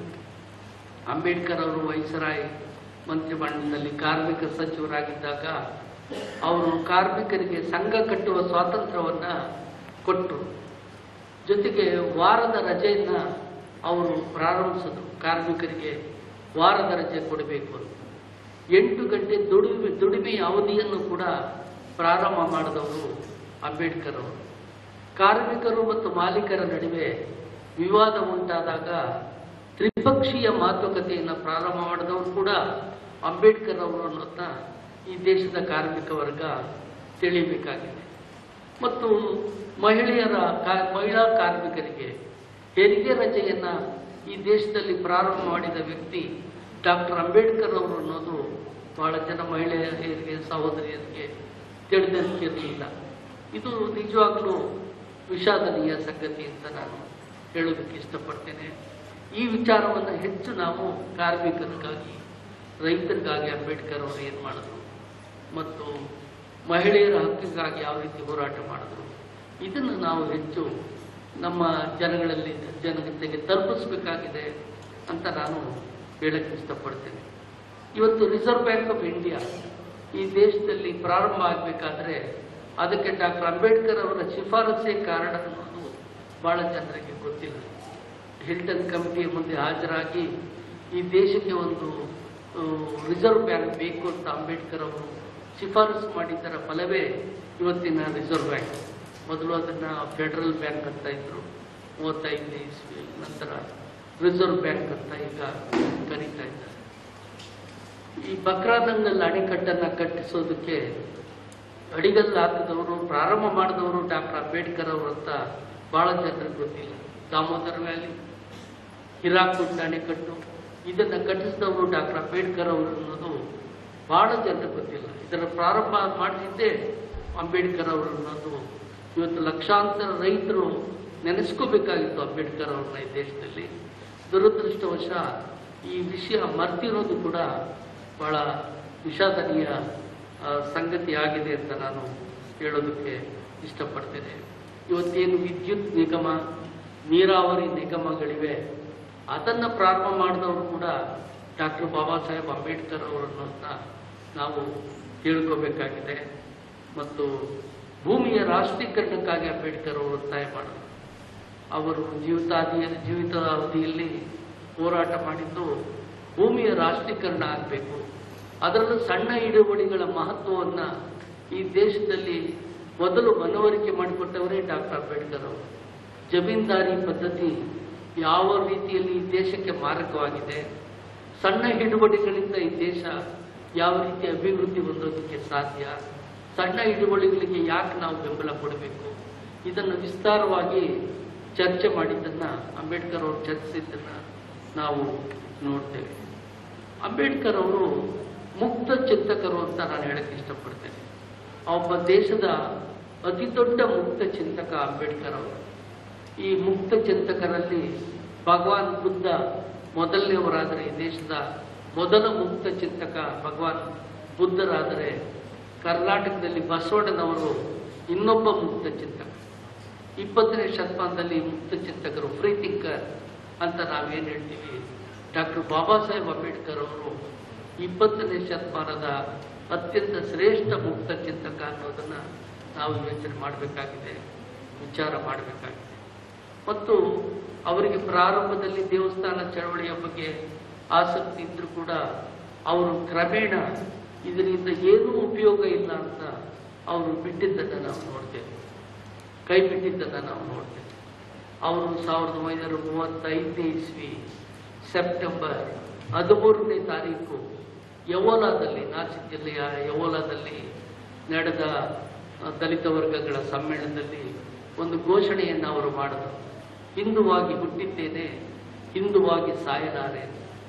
ಅಂಬೇಡ್ಕರ್ ಅವರು ವೈಸರಾಯ್ ಮಂತ್ರಿಮಂಡಲದಲ್ಲಿ ಕಾರ್ಮಿಕ ಸಚಿವರಾಗಿದ್ದಾಗ ಅವರು ಕಾರ್ಮಿಕರಿಗೆ ಸಂಘ ಕಟ್ಟುವ ಸ್ವಾತಂತ್ರ್ಯವನ್ನು ಕೊಟ್ಟರು ಜೊತೆಗೆ ವಾರದ ರಜೆಯನ್ನ ಅವರು ಪ್ರಾರಂಭಿಸಿದ್ರು ಕಾರ್ಮಿಕರಿಗೆ ವಾರದ ರಜೆ ಕೊಡಬೇಕು ಅಂತ ಎಂಟು ಗಂಟೆ ದುಡಿಮೆ ದುಡಿಮೆಯ ಅವಧಿಯನ್ನು ಕೂಡ ಪ್ರಾರಂಭ ಮಾಡಿದವರು ಅಂಬೇಡ್ಕರ್ ಅವರು ಕಾರ್ಮಿಕರು ಮತ್ತು ಮಾಲೀಕರ ನಡುವೆ ವಿವಾದ ಉಂಟಾದಾಗ ತ್ರಿಪಕ್ಷೀಯ ಮಾತುಕತೆಯನ್ನು ಪ್ರಾರಂಭ ಮಾಡಿದವರು ಕೂಡ ಅಂಬೇಡ್ಕರ್ ಅವರು ಅನ್ನೋದನ್ನ ಈ ದೇಶದ ಕಾರ್ಮಿಕ ವರ್ಗ ತಿಳಿಯಬೇಕಾಗಿದೆ ಮತ್ತು ಮಹಿಳೆಯರ ಕಾ- ಮಹಿಳಾ ಕಾರ್ಮಿಕರಿಗೆ ಹೆರಿಗೆ ರಜೆಯನ್ನು ಈ ದೇಶದಲ್ಲಿ ಪ್ರಾರಂಭ ಮಾಡಿದ ವ್ಯಕ್ತಿ ಡಾಕ್ಟರ್ ಅಂಬೇಡ್ಕರ್ ಅವರು ಅನ್ನೋದು ಬಹಳ ಜನ ಮಹಿಳೆಯರಿಗೆ ಸಹೋದರಿಯರಿಗೆ ತಿಳಿದಿರಲಿಲ್ಲ ಇದು ನಿಜವಾಗ್ಲೂ ವಿಷಾದನೀಯ ಸಂಗತಿ ಅಂತ ನಾನು ಹೇಳೋದಕ್ಕೆ ಇಷ್ಟಪಡ್ತೇನೆ ಈ ವಿಚಾರವನ್ನು ಹೆಚ್ಚು ನಾವು ಕಾರ್ಮಿಕರಿಗಾಗಿ ರೈತರಿಗಾಗಿ ಅಂಬೇಡ್ಕರ್ ಅವರು ಏನು ಮಾಡಿದ್ರು ಮತ್ತು ಮಹಿಳೆಯರ ಹಕ್ಕಿಗಾಗಿ ಯಾವ ರೀತಿ ಹೋರಾಟ ಮಾಡಿದ್ರು ಇದನ್ನು ನಾವು ಹೆಚ್ಚು ನಮ್ಮ ಜನಗಳಲ್ಲಿ ಜನತೆಗೆ ತಲುಪಿಸ್ಬೇಕಾಗಿದೆ ಅಂತ ನಾನು ಹೇಳಕ್ಕೆ ಇಷ್ಟಪಡ್ತೇನೆ ಇವತ್ತು ರಿಸರ್ವ್ ಬ್ಯಾಂಕ್ ಆಫ್ ಇಂಡಿಯಾ ಈ ದೇಶದಲ್ಲಿ ಪ್ರಾರಂಭ ಆಗಬೇಕಾದ್ರೆ ಅದಕ್ಕೆ ಡಾಕ್ಟರ್ ಅಂಬೇಡ್ಕರ್ ಅವರ ಶಿಫಾರಸೇ ಕಾರಣ ಅನ್ನೋದು ಬಹಳ ಜನರಿಗೆ ಗೊತ್ತಿಲ್ಲ ಹಿಲ್ಟನ್ ಕಮಿಟಿಯ ಮುಂದೆ ಹಾಜರಾಗಿ ಈ ದೇಶಕ್ಕೆ ಒಂದು ಆ, ರಿಸರ್ವ್ ಬ್ಯಾಂಕ್ ಬೇಕು ಅಂತ ಅಂಬೇಡ್ಕರ್ ಅವರು ಶಿಫಾರಸು ಮಾಡಿದ್ದರ ಫಲವೇ ಇವತ್ತಿನ ರಿಸರ್ವ್ ಬ್ಯಾಂಕ್ ಮೊದಲು ಅದನ್ನ ಫೆಡರಲ್ ಬ್ಯಾಂಕ್ ಅಂತ ಇದ್ರು ಮೂವತ್ತೈದು ಇಸ್ವಿ ನಂತರ ರಿಸರ್ವ್ ಬ್ಯಾಂಕ್ ಅಂತ ಈಗ ಕರೀತಾ ಇದ್ದಾರೆ ಈ ಬಕ್ರಾದಂಗಲ್ ಅಣೆಕಟ್ಟನ್ನ ಕಟ್ಟಿಸೋದಕ್ಕೆ ಅಡಿಗಲ್ಲು ಹಾಕಿದವರು ಪ್ರಾರಂಭ ಮಾಡಿದವರು ಡಾಕ್ಟರ್ ಅಂಬೇಡ್ಕರ್ ಅವರು ಅಂತ ಬಹಳ ಜನರಿಗೆ ಗೊತ್ತಿಲ್ಲ ದಾಮೋದರ ವ್ಯಾಲಿ ಹಿರಾಕುಂಡ್ ಅಣೆಕಟ್ಟು ಇದನ್ನ ಕಟ್ಟಿಸಿದವರು ಡಾಕ್ಟರ್ ಅಂಬೇಡ್ಕರ್ ಅವರು ಅನ್ನೋದು ಬಹಳ ಜನರಿಗೆ ಗೊತ್ತಿಲ್ಲ ಇದರ ಪ್ರಾರಂಭ ಮಾಡಿದ್ದೇ ಅಂಬೇಡ್ಕರ್ ಅವರು ಅನ್ನೋದು ಇವತ್ತು ಲಕ್ಷಾಂತರ ರೈತರು ನೆನೆಸ್ಕೋಬೇಕಾಗಿತ್ತು ಅಂಬೇಡ್ಕರ್ ಅವ್ರನ್ನ ಈ ದೇಶದಲ್ಲಿ ದುರದೃಷ್ಟವಶ ಈ ವಿಷಯ ಮರ್ತಿರೋದು ಕೂಡ ಬಹಳ ವಿಷಾದನೀಯ ಆ, ಸಂಗತಿ ಆಗಿದೆ ಅಂತ ನಾನು ಹೇಳೋದಕ್ಕೆ ಇಷ್ಟಪಡ್ತೇನೆ ಇವತ್ತೇನು ವಿದ್ಯುತ್ ನಿಗಮ ನೀರಾವರಿ ನಿಗಮಗಳಿವೆ ಅದನ್ನು ಪ್ರಾರಂಭ ಮಾಡಿದವರು ಕೂಡ ಡಾಕ್ಟರ್ ಬಾಬಾ ಸಾಹೇಬ್ ಅಂಬೇಡ್ಕರ್ ಅವರನ್ನು ಅಂತ ನಾವು ತಿಳ್ಕೋಬೇಕಾಗಿದೆ ಮತ್ತು ಭೂಮಿಯ ರಾಷ್ಟ್ರೀಕರಣಕ್ಕಾಗಿ ಅಂಬೇಡ್ಕರ್ ಅವರು ಒತ್ತಾಯ ಮಾಡಿದರು ಅವರು ಜೀವಿತಾವಧಿಯ ಜೀವಿತ ಅವಧಿಯಲ್ಲಿ ಹೋರಾಟ ಮಾಡಿದ್ದು ಭೂಮಿಯ ರಾಷ್ಟ್ರೀಕರಣ ಆಗಬೇಕು ಅದರಲ್ಲೂ ಸಣ್ಣ ಹಿಡುವಳಿಗಳ ಮಹತ್ವವನ್ನು ಈ ದೇಶದಲ್ಲಿ ಮೊದಲು ಮನವರಿಕೆ ಮಾಡಿಕೊಟ್ಟವರೇ ಡಾಕ್ಟರ್ ಅಂಬೇಡ್ಕರ್ ಅವರು ಜಮೀನ್ದಾರಿ ಪದ್ಧತಿ ಯಾವ ರೀತಿಯಲ್ಲಿ ಈ ದೇಶಕ್ಕೆ ಮಾರಕವಾಗಿದೆ ಸಣ್ಣ ಹಿಡುವಳಿಗಳಿಂದ ಈ ದೇಶ ಯಾವ ರೀತಿ ಅಭಿವೃದ್ಧಿ ಹೊಂದೋದಕ್ಕೆ ಸಾಧ್ಯ ಸಣ್ಣ ಹಿಡುವಳಿಗಳಿಗೆ ಯಾಕೆ ನಾವು ಬೆಂಬಲ ಕೊಡಬೇಕು ಇದನ್ನು ವಿಸ್ತಾರವಾಗಿ ಚರ್ಚೆ ಮಾಡಿದ್ದನ್ನ ಅಂಬೇಡ್ಕರ್ ಅವರು ಚರ್ಚಿಸಿದ್ದನ್ನ ನಾವು ನೋಡ್ತೇವೆ ಅಂಬೇಡ್ಕರ್ ಅವರು ಮುಕ್ತ ಚಿಂತಕರು ಅಂತ ನಾನು ಹೇಳಕ್ಕೆ ಇಷ್ಟಪಡ್ತೇನೆ ಒಬ್ಬ ದೇಶದ ಅತಿ ದೊಡ್ಡ ಮುಕ್ತ ಚಿಂತಕ ಅಂಬೇಡ್ಕರ್ ಅವರು ಈ ಮುಕ್ತ ಚಿಂತಕರಲ್ಲಿ ಭಗವಾನ್ ಬುದ್ಧ ಮೊದಲನೆಯವರಾದರೆ ಈ ದೇಶದ ಮೊದಲ ಮುಕ್ತ ಚಿಂತಕ ಭಗವಾನ್ ಬುದ್ಧರಾದರೆ ಕರ್ನಾಟಕದಲ್ಲಿ ಬಸವಣ್ಣನವರು ಇನ್ನೊಬ್ಬ ಮುಕ್ತ ಚಿಂತಕ ಇಪ್ಪತ್ತನೇ ಶತಮಾನದಲ್ಲಿ ಮುಕ್ತ ಚಿಂತಕರು ಫ್ರೀ ಥಿಂಕರ್ ಅಂತ ನಾವೇನು ಹೇಳ್ತೀವಿ ಡಾಕ್ಟರ್ ಬಾಬಾ ಸಾಹೇಬ್ ಅಂಬೇಡ್ಕರ್ ಅವರು ಇಪ್ಪತ್ತನೇ ಶತಮಾನದ ಅತ್ಯಂತ ಶ್ರೇಷ್ಠ ಮುಕ್ತ ಚಿಂತಕ ಅನ್ನೋದನ್ನ ನಾವು ಯೋಚನೆ ಮಾಡಬೇಕಾಗಿದೆ ವಿಚಾರ ಮಾಡಬೇಕಾಗಿದೆ ಮತ್ತು ಅವರಿಗೆ ಪ್ರಾರಂಭದಲ್ಲಿ ದೇವಸ್ಥಾನ ಚಳವಳಿಯ ಬಗ್ಗೆ ಆಸಕ್ತಿ ಇದ್ರೂ ಕೂಡ ಅವರು ಕ್ರಮೇಣ ಇದರಿಂದ ಏನೂ ಉಪಯೋಗ ಇಲ್ಲ ಅಂತ ಅವರು ಬಿಟ್ಟಿದ್ದನ್ನು ನಾವು ನೋಡ್ತೇವೆ ಕೈ ಬಿಟ್ಟಿದ್ದನ್ನು ನಾವು ನೋಡ್ತೇವೆ ಅವರು ಸಾವಿರದ ಒಂಬೈನೂರ ಮೂವತ್ತೈದನೇ ಇಸ್ವಿ ಸೆಪ್ಟೆಂಬರ್ ಹದಿಮೂರನೇ ತಾರೀಕು ಯವೋಲಾದಲ್ಲಿ ನಾಸಿಕ್ ಜಿಲ್ಲೆಯ ಯವೋಲಾದಲ್ಲಿ ನಡೆದ ಆ, ದಲಿತ ವರ್ಗಗಳ ಸಮ್ಮೇಳನದಲ್ಲಿ ಒಂದು ಘೋಷಣೆಯನ್ನು ಅವರು ಮಾಡಿದರು ಹಿಂದುವಾಗಿ ಹುಟ್ಟಿದ್ದೇನೆ ಹಿಂದುವಾಗಿ ಸಾಯಲಾರೆ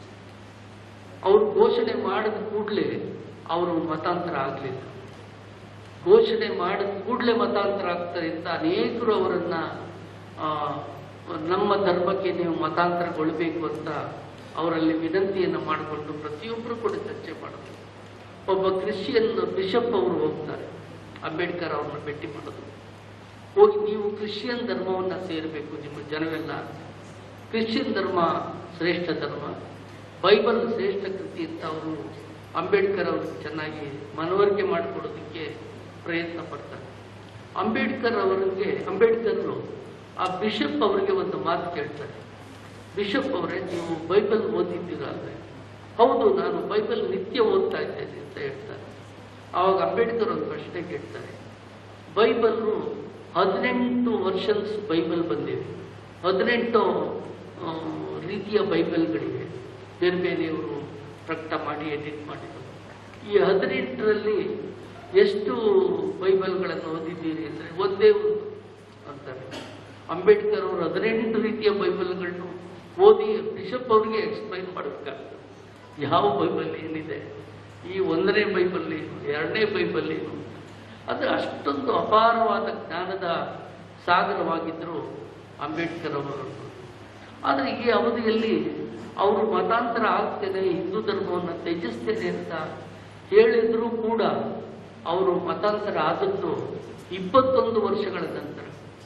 ಅವರು ಘೋಷಣೆ ಮಾಡಿದ ಕೂಡಲೇ ಅವರು ಮತಾಂತರ ಆಗಲಿಲ್ಲ ಘೋಷಣೆ ಮಾಡಿದ ಕೂಡಲೇ ಮತಾಂತರ ಆಗ್ತಾರೆ ಅಂತ ಅನೇಕರು ಅವರನ್ನ ಆ, ನಮ್ಮ ಧರ್ಮಕ್ಕೆ ನೀವು ಮತಾಂತರಗೊಳ್ಬೇಕು ಅಂತ ಅವರಲ್ಲಿ ವಿನಂತಿಯನ್ನು ಮಾಡಿಕೊಂಡು ಪ್ರತಿಯೊಬ್ಬರು ಕೂಡ ಚರ್ಚೆ ಮಾಡಿದ್ರು ಒಬ್ಬ ಕ್ರಿಶ್ಚಿಯನ್ ಬಿಷಪ್ ಅವರು ಹೋಗ್ತಾರೆ ಅಂಬೇಡ್ಕರ್ ಅವ್ರನ್ನ ಭೇಟಿ ಮಾಡೋದು ಹೋಗಿ ನೀವು ಕ್ರಿಶ್ಚಿಯನ್ ಧರ್ಮವನ್ನು ಸೇರಬೇಕು ನಿಮ್ಮ ಜನವೆಲ್ಲ ಕ್ರಿಶ್ಚಿಯನ್ ಧರ್ಮ ಶ್ರೇಷ್ಠ ಧರ್ಮ ಬೈಬಲ್ ಶ್ರೇಷ್ಠ ಕೃತಿ ಅಂತ ಅವರು ಅಂಬೇಡ್ಕರ್ ಅವ್ರಿಗೆ ಚೆನ್ನಾಗಿ ಮನವರಿಕೆ ಮಾಡಿಕೊಡೋದಕ್ಕೆ ಪ್ರಯತ್ನ ಪಡ್ತಾರೆ ಅಂಬೇಡ್ಕರ್ ಅವರಿಗೆ ಅಂಬೇಡ್ಕರ್ ಆ ಬಿಷಪ್ ಅವರಿಗೆ ಒಂದು ಮಾತು ಕೇಳ್ತಾರೆ ಬಿಷಪ್ ಅವರೇ ನೀವು ಬೈಬಲ್ ಓದಿದ್ದೀರಾ ಅಂದ್ರೆ ಹೌದು ನಾನು ಬೈಬಲ್ ನಿತ್ಯ ಓದ್ತಾ ಇದ್ದೇನೆ ಅಂತ ಹೇಳ್ತಾರೆ ಆವಾಗ ಅಂಬೇಡ್ಕರ್ ಒಂದು ಪ್ರಶ್ನೆ ಕೇಳ್ತಾರೆ ಬೈಬಲ್ಲು ಹದಿನೆಂಟು ವರ್ಷನ್ಸ್ ಬೈಬಲ್ ಬಂದಿವೆ ಹದಿನೆಂಟು ಆ, ರೀತಿಯ ಬೈಬಲ್ಗಳಿವೆ ಬೇರೆ ಬೇರೆಯವರು ಪ್ರಕಟ ಮಾಡಿ ಎಡಿಟ್ ಮಾಡಿದರು ಈ ಹದಿನೆಂಟರಲ್ಲಿ ಎಷ್ಟು ಬೈಬಲ್ಗಳನ್ನು ಓದಿದ್ದೀರಿ ಅಂದರೆ ಒಂದೇ ಒಂದು ಅಂತಾರೆ ಅಂಬೇಡ್ಕರ್ ಅವರು ಹದಿನೆಂಟು ರೀತಿಯ ಬೈಬಲ್ಗಳನ್ನು ಓದಿ ಬಿಷಪ್ ಅವರಿಗೆ ಎಕ್ಸ್ಪ್ಲೈನ್ ಮಾಡಬೇಕಾಗ್ತದೆ ಯಾವ ಬೈಬಲ್ ಏನಿದೆ ಈ ಒಂದನೇ ಬೈಬಲ್ ಏನು ಎರಡನೇ ಬೈಬಲ್ ಏನು ಅದು ಅಷ್ಟೊಂದು ಅಪಾರವಾದ ಜ್ಞಾನದ ಸಾಗರವಾಗಿದ್ದರು ಅಂಬೇಡ್ಕರ್ ಅವರು ಆದರೆ ಈ ಅವಧಿಯಲ್ಲಿ ಅವರು ಮತಾಂತರ ಆಗ್ತೇನೆ ಹಿಂದೂ ಧರ್ಮವನ್ನು ತ್ಯಜಿಸ್ತೇನೆ ಅಂತ ಹೇಳಿದರೂ ಕೂಡ ಅವರು ಮತಾಂತರ ಆದದ್ದು ಇಪ್ಪತ್ತೊಂದು ವರ್ಷಗಳ ನಂತರ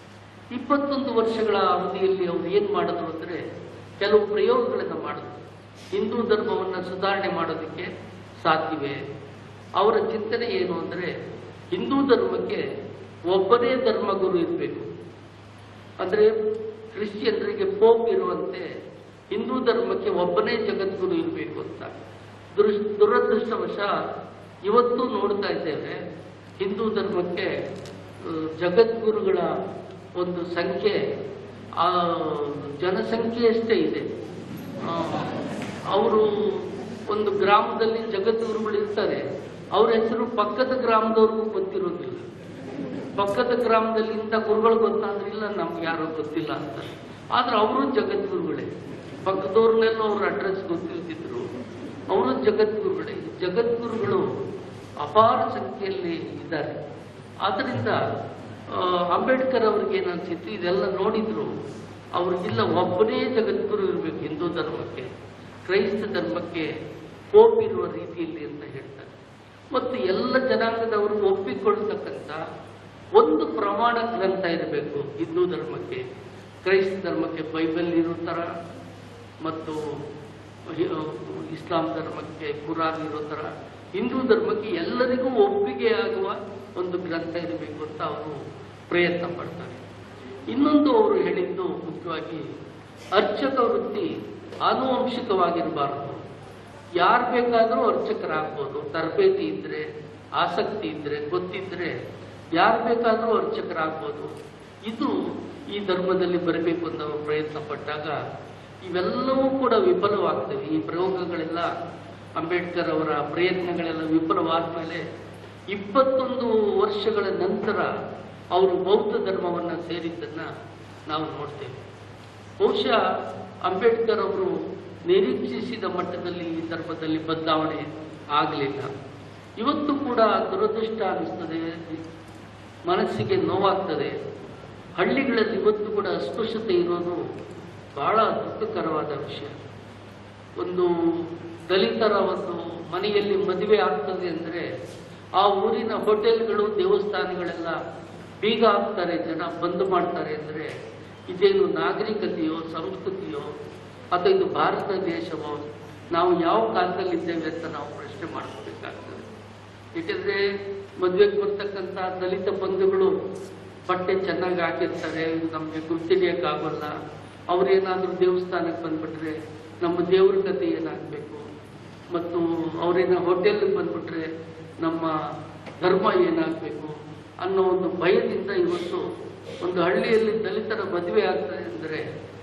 ಇಪ್ಪತ್ತೊಂದು ವರ್ಷಗಳ ಅವಧಿಯಲ್ಲಿ ಅವರು ಏನು ಮಾಡಿದ್ರು ಅಂದರೆ ಕೆಲವು ಪ್ರಯೋಗಗಳನ್ನು ಮಾಡಿದ್ರು ಹಿಂದೂ ಧರ್ಮವನ್ನು ಸುಧಾರಣೆ ಮಾಡೋದಕ್ಕೆ ಸಾಧ್ಯವೇ ಅವರ ಚಿಂತನೆ ಏನು ಅಂದರೆ ಹಿಂದೂ ಧರ್ಮಕ್ಕೆ ಒಬ್ಬನೇ ಧರ್ಮಗುರು ಇರಬೇಕು ಅಂದರೆ ಕ್ರಿಶ್ಚಿಯನ್ರಿಗೆ ಪೋಪ್ ಇರುವಂತೆ ಹಿಂದೂ ಧರ್ಮಕ್ಕೆ ಒಬ್ಬನೇ ಜಗದ್ಗುರು ಇರಬೇಕು ಅಂತ ದುರ್ ದುರದೃಷ್ಟವಶ ಇವತ್ತು ನೋಡ್ತಾ ಇದ್ದೇವೆ ಹಿಂದೂ ಧರ್ಮಕ್ಕೆ ಆ, ಜಗದ್ಗುರುಗಳ ಒಂದು ಸಂಖ್ಯೆ ಆ ಜನಸಂಖ್ಯೆಯಷ್ಟೇ ಇದೆ ಅವರು ಒಂದು ಗ್ರಾಮದಲ್ಲಿ ಜಗದ್ಗುರುಗಳು ಇರ್ತಾರೆ ಅವ್ರ ಹೆಸರು ಪಕ್ಕದ ಗ್ರಾಮದವ್ರಿಗೂ ಗೊತ್ತಿರೋದಿಲ್ಲ ಪಕ್ಕದ ಗ್ರಾಮದಲ್ಲಿ ಇಂಥ ಗುರುಗಳು ಗೊತ್ತಾದ್ರೆ ಇಲ್ಲ ನಮ್ಗೆ ಯಾರೋ ಗೊತ್ತಿಲ್ಲ ಅಂತ ಆದ್ರೆ ಅವರು ಜಗದ್ಗುರುಗಳೇ ಪಕ್ಕದವ್ರನ್ನೆಲ್ಲ ಅವ್ರ ಅಡ್ರೆಸ್ ಗೊತ್ತಿರ್ತಿದ್ರು ಅವರು ಜಗದ್ಗುರುಗಳೇ ಜಗದ್ಗುರುಗಳು ಅಪಾರ ಸಂಖ್ಯೆಯಲ್ಲಿ ಇದ್ದಾರೆ ಆದ್ದರಿಂದ ಆ, ಅಂಬೇಡ್ಕರ್ ಅವ್ರಿಗೆ ಏನು ಅನ್ಸಿತ್ತು ಇದೆಲ್ಲ ನೋಡಿದ್ರು ಅವ್ರಿಗಿಲ್ಲ ಒಬ್ಬನೇ ಜಗದ್ಗುರು ಇರಬೇಕು ಹಿಂದೂ ಧರ್ಮಕ್ಕೆ ಕ್ರೈಸ್ತ ಧರ್ಮಕ್ಕೆ ಪೋಪ್ ಇರುವ ರೀತಿಯಲ್ಲಿ ಅಂತ ಹೇಳ್ತಾರೆ ಮತ್ತು ಎಲ್ಲ ಜನಾಂಗದವರು ಒಪ್ಪಿಕೊಳ್ತಕ್ಕಂಥ ಒಂದು ಪ್ರಮಾಣ ಗ್ರಂಥ ಇರಬೇಕು ಹಿಂದೂ ಧರ್ಮಕ್ಕೆ ಕ್ರೈಸ್ತ ಧರ್ಮಕ್ಕೆ ಬೈಬಲ್ ಇರೋ ಥರ ಮತ್ತು ಹಿ- ಇಸ್ಲಾಂ ಧರ್ಮಕ್ಕೆ ಕುರಾನ್ ಇರೋ ಥರ ಹಿಂದೂ ಧರ್ಮಕ್ಕೆ ಎಲ್ಲರಿಗೂ ಒಪ್ಪಿಗೆ ಆಗುವ ಒಂದು ಗ್ರಂಥ ಇರಬೇಕು ಅಂತ ಅವರು ಪ್ರಯತ್ನ ಪಡ್ತಾರೆ ಇನ್ನೊಂದು ಅವರು ಹೇಳಿದ್ದು ಮುಖ್ಯವಾಗಿ ಅರ್ಚಕ ವೃತ್ತಿ ಆನುವಂಶಿಕವಾಗಿರಬಾರದು ಯಾರು ಬೇಕಾದರೂ ಅರ್ಚಕರಾಗ್ಬೋದು ತರಬೇತಿ ಇದ್ರೆ ಆಸಕ್ತಿ ಇದ್ರೆ ಗೊತ್ತಿದ್ರೆ ಯಾರು ಬೇಕಾದರೂ ಅರ್ಚಕರಾಗ್ಬೋದು ಇದು ಈ ಧರ್ಮದಲ್ಲಿ ಬರಬೇಕು ಅಂತ ಅವರು ಪ್ರಯತ್ನ ಪಟ್ಟಾಗ ಇವೆಲ್ಲವೂ ಕೂಡ ವಿಫಲವಾಗ್ತವೆ ಈ ಪ್ರಯೋಗಗಳೆಲ್ಲ ಅಂಬೇಡ್ಕರ್ ಅವರ ಪ್ರಯತ್ನಗಳೆಲ್ಲ ವಿಫಲವಾದ ಮೇಲೆ ಇಪ್ಪತ್ತೊಂದು ವರ್ಷಗಳ ನಂತರ ಅವರು ಬೌದ್ಧ ಧರ್ಮವನ್ನು ಸೇರಿದ್ದನ್ನು ನಾವು ನೋಡ್ತೇವೆ ಬಹುಶಃ ಅಂಬೇಡ್ಕರ್ ಅವರು ನಿರೀಕ್ಷಿಸಿದ ಮಟ್ಟದಲ್ಲಿ ಈ ಧರ್ಮದಲ್ಲಿ ಬದಲಾವಣೆ ಆಗಲಿಲ್ಲ ಇವತ್ತು ಕೂಡ ದುರದೃಷ್ಟ ಅನ್ನಿಸ್ತದೆ ಮನಸ್ಸಿಗೆ ನೋವಾಗ್ತದೆ ಹಳ್ಳಿಗಳಲ್ಲಿ ಇವತ್ತು ಕೂಡ ಅಸ್ಪೃಶ್ಯತೆ ಇರೋದು ಬಹಳ ದುಃಖಕರವಾದ ವಿಷಯ ಒಂದು ದಲಿತರ ಒಂದು ಮನೆಯಲ್ಲಿ ಮದುವೆ ಆಗ್ತದೆ ಅಂದರೆ ಆ ಊರಿನ ಹೋಟೆಲ್ಗಳು ದೇವಸ್ಥಾನಗಳೆಲ್ಲ ಬೀಗ ಹಾಕ್ತಾರೆ ಜನ ಬಂದ್ ಮಾಡ್ತಾರೆ ಅಂದರೆ ಇದೇನು ನಾಗರಿಕತೆಯೋ ಸಂಸ್ಕೃತಿಯೋ ಅಥವಾ ಇದು ಭಾರತ ದೇಶವೋ ನಾವು ಯಾವ ಕಾಲದಲ್ಲಿದ್ದೇವೆ ಅಂತ ನಾವು ಪ್ರಶ್ನೆ ಮಾಡ್ಕೋಬೇಕಾಗ್ತದೆ ಏಕೆಂದರೆ ಮದುವೆಗೆ ಬರ್ತಕ್ಕಂಥ ದಲಿತ ಬಂಧುಗಳು ಬಟ್ಟೆ ಚೆನ್ನಾಗಿ ಹಾಕಿರ್ತಾರೆ ನಮಗೆ ಗುರ್ತಿಡಿಯೋಕ್ಕಾಗೋಲ್ಲ ಅವ್ರೇನಾದರೂ ದೇವಸ್ಥಾನಕ್ಕೆ ಬಂದ್ಬಿಟ್ರೆ ನಮ್ಮ ದೇವ್ರ ಕಥೆ ಏನಾಗಬೇಕು ಮತ್ತು ಅವರೇನ ಹೋಟೆಲ್ಗೆ ಬಂದ್ಬಿಟ್ರೆ ನಮ್ಮ ಧರ್ಮ ಏನಾಗಬೇಕು ಅನ್ನೋ ಒಂದು ಭಯದಿಂದ ಇವತ್ತು ಒಂದು ಹಳ್ಳಿಯಲ್ಲಿ ದಲಿತರ ಮದುವೆ ಆಗ್ತದೆ ಅಂದರೆ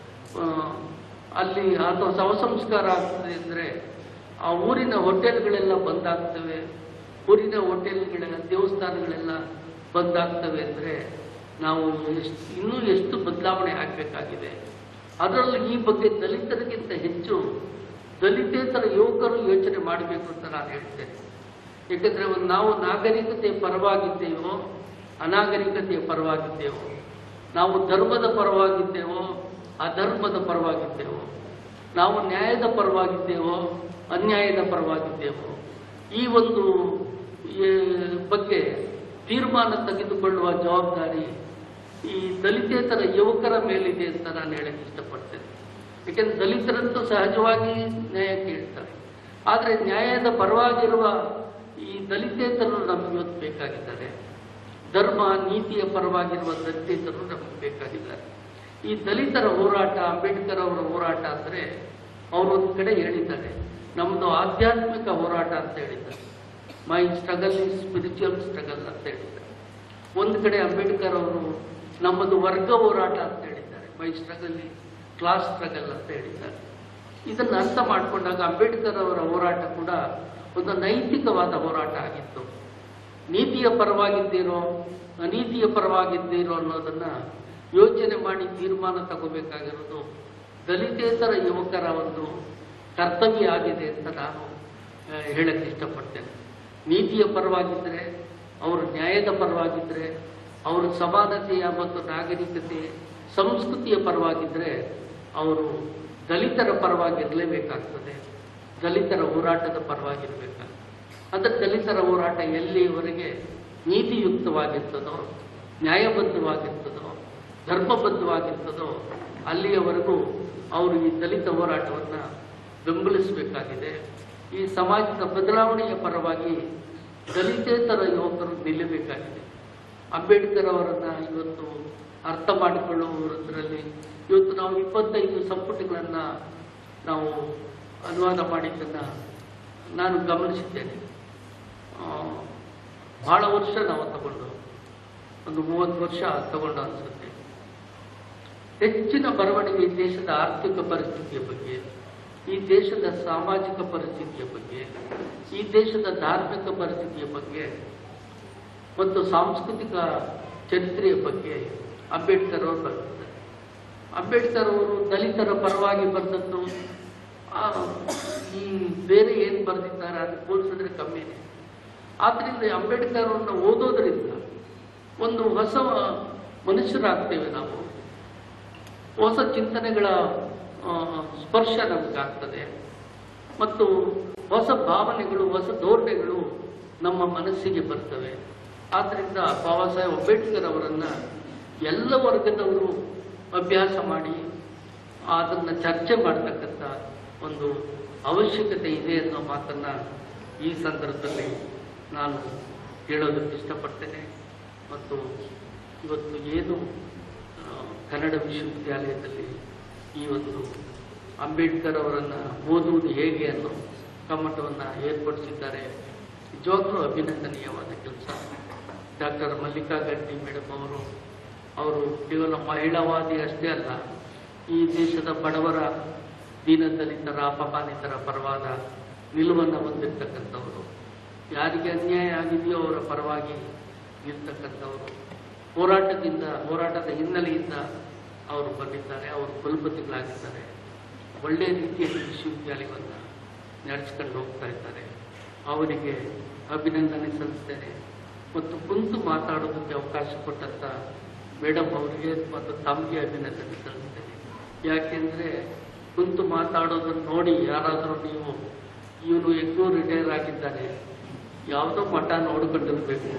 ಅಲ್ಲಿ ಅಥವಾ ಶವ ಸಂಸ್ಕಾರ ಆಗ್ತದೆ ಅಂದರೆ ಆ ಊರಿನ ಹೋಟೆಲ್ಗಳೆಲ್ಲ ಬಂದಾಗ್ತವೆ ಊರಿನ ಹೋಟೆಲ್ಗಳೆಲ್ಲ ದೇವಸ್ಥಾನಗಳೆಲ್ಲ ಬಂದಾಗ್ತವೆ ಅಂದರೆ ನಾವು ಎಷ್ಟು ಇನ್ನೂ ಎಷ್ಟು ಬದಲಾವಣೆ ಆಗಬೇಕಾಗಿದೆ ಅದರಲ್ಲೂ ಈ ಬಗ್ಗೆ ದಲಿತರಿಗಿಂತ ಹೆಚ್ಚು ದಲಿತೇತರ ಯುವಕರು ಯೋಚನೆ ಮಾಡಬೇಕು ಅಂತ ನಾನು ಹೇಳ್ತೇನೆ ಏಕೆಂದರೆ ಒಂದು ನಾವು ನಾಗರಿಕತೆಯ ಪರವಾಗಿದ್ದೇವೋ ಅನಾಗರಿಕತೆಯ ಪರವಾಗಿದ್ದೇವೋ ನಾವು ಧರ್ಮದ ಪರವಾಗಿದ್ದೇವೋ ಅಧರ್ಮದ ಪರವಾಗಿದ್ದೇವೋ ನಾವು ನ್ಯಾಯದ ಪರವಾಗಿದ್ದೇವೋ ಅನ್ಯಾಯದ ಪರವಾಗಿದ್ದೇವೋ ಈ ಒಂದು ಈ ಬಗ್ಗೆ ತೀರ್ಮಾನ ತೆಗೆದುಕೊಳ್ಳುವ ಜವಾಬ್ದಾರಿ ಈ ದಲಿತೇತರ ಯುವಕರ ಮೇಲಿದೆ ಅಂತ ನಾನು ಹೇಳಕ್ಕೆ ಇಷ್ಟಪಡ್ತೇನೆ ಏಕೆಂದ್ರೆ ದಲಿತರಂತೂ ಸಹಜವಾಗಿ ನ್ಯಾಯ ಕೇಳ್ತಾರೆ ಆದರೆ ನ್ಯಾಯದ ಪರವಾಗಿರುವ ಈ ದಲಿತೇತರರು ನಮಗೆ ಇವತ್ತು ಬೇಕಾಗಿದ್ದಾರೆ ಧರ್ಮ ನೀತಿಯ ಪರವಾಗಿರುವ ದಲಿತೇತರರು ನಮಗೆ ಬೇಕಾಗಿದ್ದಾರೆ ಈ ದಲಿತರ ಹೋರಾಟ ಅಂಬೇಡ್ಕರ್ ಅವರ ಹೋರಾಟ ಅಂದರೆ ಅವರೊಂದು ಕಡೆ ಹೇಳಿದ್ದಾರೆ ನಮ್ಮದು ಆಧ್ಯಾತ್ಮಿಕ ಹೋರಾಟ ಅಂತ ಹೇಳಿದ್ದಾರೆ my struggle is spiritual struggle ಅಂತ ಹೇಳಿದ್ದಾರೆ ಒಂದು ಕಡೆ ಅಂಬೇಡ್ಕರ್ ಅವರು ನಮ್ಮದು ವರ್ಗ ಹೋರಾಟ ಅಂತ ಹೇಳಿದ್ದಾರೆ my struggle is class struggle ಅಂತ ಹೇಳಿದ್ದಾರೆ ಇದನ್ನು ಅರ್ಥ ಮಾಡಿಕೊಂಡಾಗ ಅಂಬೇಡ್ಕರ್ ಅವರ ಹೋರಾಟ ಕೂಡ ಒಂದು ನೈತಿಕವಾದ ಹೋರಾಟ ಆಗಿತ್ತು ನೀತಿಯ ಪರವಾಗಿದ್ದೀರೋ ಅನೀತಿಯ ಪರವಾಗಿದ್ದೀರೋ ಅನ್ನೋದನ್ನ ಯೋಚನೆ ಮಾಡಿ ತೀರ್ಮಾನ ತಗೋಬೇಕಾಗಿರೋದು ದಲಿತೇತರ ಯುವಕರ ಒಂದು ಕರ್ತವ್ಯ ಆಗಿದೆ ಅಂತ ನಾನು ಆ, ಹೇಳಕ್ಕೆ ಇಷ್ಟಪಡ್ತೇನೆ ನೀತಿಯ ಪರವಾಗಿದ್ದರೆ ಅವರು ನ್ಯಾಯದ ಪರವಾಗಿದ್ದರೆ ಅವರು ಸಮಾನತೆಯ ಮತ್ತು ನಾಗರಿಕತೆ ಸಂಸ್ಕೃತಿಯ ಪರವಾಗಿದ್ದರೆ ಅವರು ದಲಿತರ ಪರವಾಗಿರಲೇಬೇಕಾಗ್ತದೆ ದಲಿತರ ಹೋರಾಟದ ಪರವಾಗಿರಬೇಕಾಗ್ತದೆ ಅಂದರೆ ದಲಿತರ ಹೋರಾಟ ಎಲ್ಲಿಯವರೆಗೆ ನೀತಿಯುಕ್ತವಾಗಿರ್ತದೋ ನ್ಯಾಯಬದ್ಧವಾಗಿರ್ತದೋ ಧರ್ಮಬದ್ಧವಾಗಿರ್ತದೋ ಅಲ್ಲಿಯವರೆಗೂ ಅವರು ಈ ದಲಿತ ಹೋರಾಟವನ್ನು ಬೆಂಬಲಿಸಬೇಕಾಗಿದೆ ಈ ಸಮಾಜದ ಬದಲಾವಣೆಯ ಪರವಾಗಿ ದಲಿತೇತರ ಯುವಕರು ನಿಲ್ಲಬೇಕಾಗಿದೆ ಅಂಬೇಡ್ಕರ್ ಅವರನ್ನ ಇವತ್ತು ಅರ್ಥ ಮಾಡಿಕೊಳ್ಳುವುದರಲ್ಲಿ ಇವತ್ತು ನಾವು ಇಪ್ಪತ್ತೈದು ಸಂಪುಟಗಳನ್ನ ನಾವು ಅನುವಾದ ಮಾಡಿದ್ದನ್ನ ನಾನು ಗಮನಿಸಿದ್ದೇನೆ ಆ, ಬಹಳ ವರ್ಷ ನಾವು ತಗೊಂಡು ಒಂದು ಮೂವತ್ತು ವರ್ಷ ತಗೊಂಡು ಅನಿಸುತ್ತೆ ಹೆಚ್ಚಿನ ಬರವಣಿಗೆ ಈ ದೇಶದ ಆರ್ಥಿಕ ಪರಿಸ್ಥಿತಿಯ ಬಗ್ಗೆ ಈ ದೇಶದ ಸಾಮಾಜಿಕ ಪರಿಸ್ಥಿತಿಯ ಬಗ್ಗೆ ಈ ದೇಶದ ಧಾರ್ಮಿಕ ಪರಿಸ್ಥಿತಿಯ ಬಗ್ಗೆ ಮತ್ತು ಸಾಂಸ್ಕೃತಿಕ ಚರಿತ್ರೆಯ ಬಗ್ಗೆ ಅಂಬೇಡ್ಕರ್ ಅವರು ಬರೆದಿದ್ದಾರೆ ಅಂಬೇಡ್ಕರ್ ಅವರು ದಲಿತರ ಪರವಾಗಿ ಬರೆದದ್ದು ಆ, ಈ ಬೇರೆ ಏನು ಬರೆದಿದ್ದಾರೆ ಅದಕ್ಕೆ ಹೋಲಿಸಿದ್ರೆ ಕಮ್ಮಿನೇ ಆದ್ದರಿಂದ ಅಂಬೇಡ್ಕರ್ ಅವರನ್ನ ಓದೋದ್ರಿಂದ ಒಂದು ಹೊಸ ಮನುಷ್ಯರಾಗ್ತೇವೆ ನಾವು ಹೊಸ ಚಿಂತನೆಗಳ ಆ, ಸ್ಪರ್ಶ ನಮಗಾಗ್ತದೆ ಮತ್ತು ಹೊಸ ಭಾವನೆಗಳು ಹೊಸ ಧೋರಣೆಗಳು ನಮ್ಮ ಮನಸ್ಸಿಗೆ ಬರ್ತವೆ ಆದ್ದರಿಂದ ಬಾಬಾ ಸಾಹೇಬ್ ಅಂಬೇಡ್ಕರ್ ಅವರನ್ನ ಎಲ್ಲ ವರ್ಗದವರು ಅಭ್ಯಾಸ ಮಾಡಿ ಅದನ್ನು ಚರ್ಚೆ ಮಾಡ್ತಕ್ಕಂಥ ಒಂದು ಅವಶ್ಯಕತೆ ಇದೆ ಅನ್ನೋ ಮಾತನ್ನ ಈ ಸಂದರ್ಭದಲ್ಲಿ ನಾನು ಹೇಳೋದಕ್ಕೆ ಇಷ್ಟಪಡ್ತೇನೆ ಮತ್ತು ಇವತ್ತು ಏನು ಆ, ಕನ್ನಡ ವಿಶ್ವವಿದ್ಯಾಲಯದಲ್ಲಿ ಈ ಒಂದು ಅಂಬೇಡ್ಕರ್ ಅವರನ್ನು ಓದುವುದು ಹೇಗೆ ಅನ್ನೋ ಕಮ್ಮಟವನ್ನು ಏರ್ಪಡಿಸಿದ್ದಾರೆ ನಿಜವಾಗ್ಲೂ ಅಭಿನಂದನೀಯವಾದ ಕೆಲಸ ಡಾಕ್ಟರ್ ಮಲ್ಲಿಕಾ ಗಡ್ಡಿ ಮೇಡಮ್ ಅವರು ಅವರು ಕೇವಲ ಮಹಿಳಾವಾದಿ ಅಷ್ಟೇ ಅಲ್ಲ ಈ ದೇಶದ ಬಡವರ ದೀನದಲಿತರ ಅಪಮಾನಿತರ ಪರವಾದ ನಿಲುವನ್ನು ಹೊಂದಿರತಕ್ಕಂಥವರು ಯಾರಿಗೆ ಅನ್ಯಾಯ ಆಗಿದೆಯೋ ಅವರ ಪರವಾಗಿ ನಿಲ್ತಕ್ಕಂಥವರು ಹೋರಾಟದಿಂದ ಹೋರಾಟದ ಹಿನ್ನೆಲೆಯಿಂದ ಅವರು ಬಂದಿದ್ದಾರೆ ಅವರು ಕುಲಪತಿಗಳಾಗಿದ್ದಾರೆ ಒಳ್ಳೆಯ ರೀತಿಯಲ್ಲಿ ವಿಶ್ವವಿದ್ಯಾಲಯವನ್ನು ನಡೆಸ್ಕೊಂಡು ಹೋಗ್ತಾ ಇದ್ದಾರೆ ಅವರಿಗೆ ಅಭಿನಂದನೆ ಸಲ್ಲಿಸ್ತೇನೆ ಮತ್ತು ಕುಂತು ಮಾತಾಡೋದಕ್ಕೆ ಅವಕಾಶ ಕೊಟ್ಟಂತ ಮೇಡಮ್ ಅವರಿಗೆ ಮತ್ತು ತಮಗೆ ಅಭಿನಂದನೆ ಸಲ್ಲಿಸ್ತೇನೆ ಯಾಕೆಂದರೆ ಕುಂತು ಮಾತಾಡೋದನ್ನು ನೋಡಿ ಯಾರಾದರೂ ನೀವು ಇವನು ಎಗ್ಗೂ ರಿಟೈರ್ ಆಗಿದ್ದಾನೆ ಯಾವುದೋ ಮಠ ನೋಡ್ಕೊಂಡಿರ್ಬೇಕು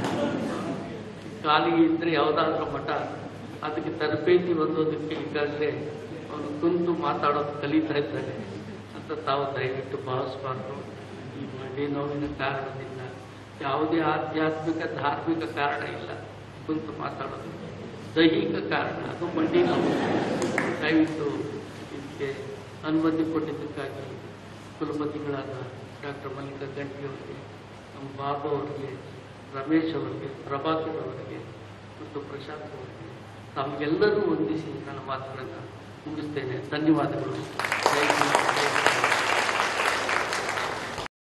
ಖಾಲಿ ಇದ್ರೆ ಯಾವುದಾದ್ರೂ ಮಠ ಅದಕ್ಕೆ ತರಬೇತಿ ಹೊಂದೋದಕ್ಕೆ ಈಗಾಗಲೇ ಅವನು ಕುಂತು ಮಾತಾಡೋದು ಕಲಿತಾ ಇದ್ದಾನೆ ಅಂತ ತಾವು ದಯವಿಟ್ಟು ಭಾವಿಸಬಾರ್ದು ಈ ಮಂಡಿ ನೋವಿನ ಕಾರಣದಿಂದ ಯಾವುದೇ ಆಧ್ಯಾತ್ಮಿಕ ಧಾರ್ಮಿಕ ಕಾರಣ ಇಲ್ಲ ಕುಂತು ಮಾತಾಡೋದು ದೈಹಿಕ ಕಾರಣ ಅದು ಮಂಡಿ ನೋವು ದಯವಿಟ್ಟು ಇದಕ್ಕೆ ಅನುಮತಿ ಕೊಟ್ಟಿದ್ದಕ್ಕಾಗಿ ಕುಲಪತಿಗಳಾದ ಡಾಕ್ಟರ್ ಮಲ್ಲಿಕಾ ಗಂಟಿ ಅವರಿಗೆ ನಮ್ಮ ಬಾಬು ಅವರಿಗೆ ರಮೇಶ್ ಅವರಿಗೆ ಪ್ರಭಾಕರ್ ಅವರಿಗೆ ಮತ್ತು ಪ್ರಶಾಂತ್ ಅವರಿಗೆ ತಮಗೆಲ್ಲರೂ ವಂದಿಸಿ ನನ್ನ ಮಾತುಗಳನ್ನು ಮುಗಿಸ್ತೇನೆ ಧನ್ಯವಾದಗಳು ಜೈ ಹಿಂದ್.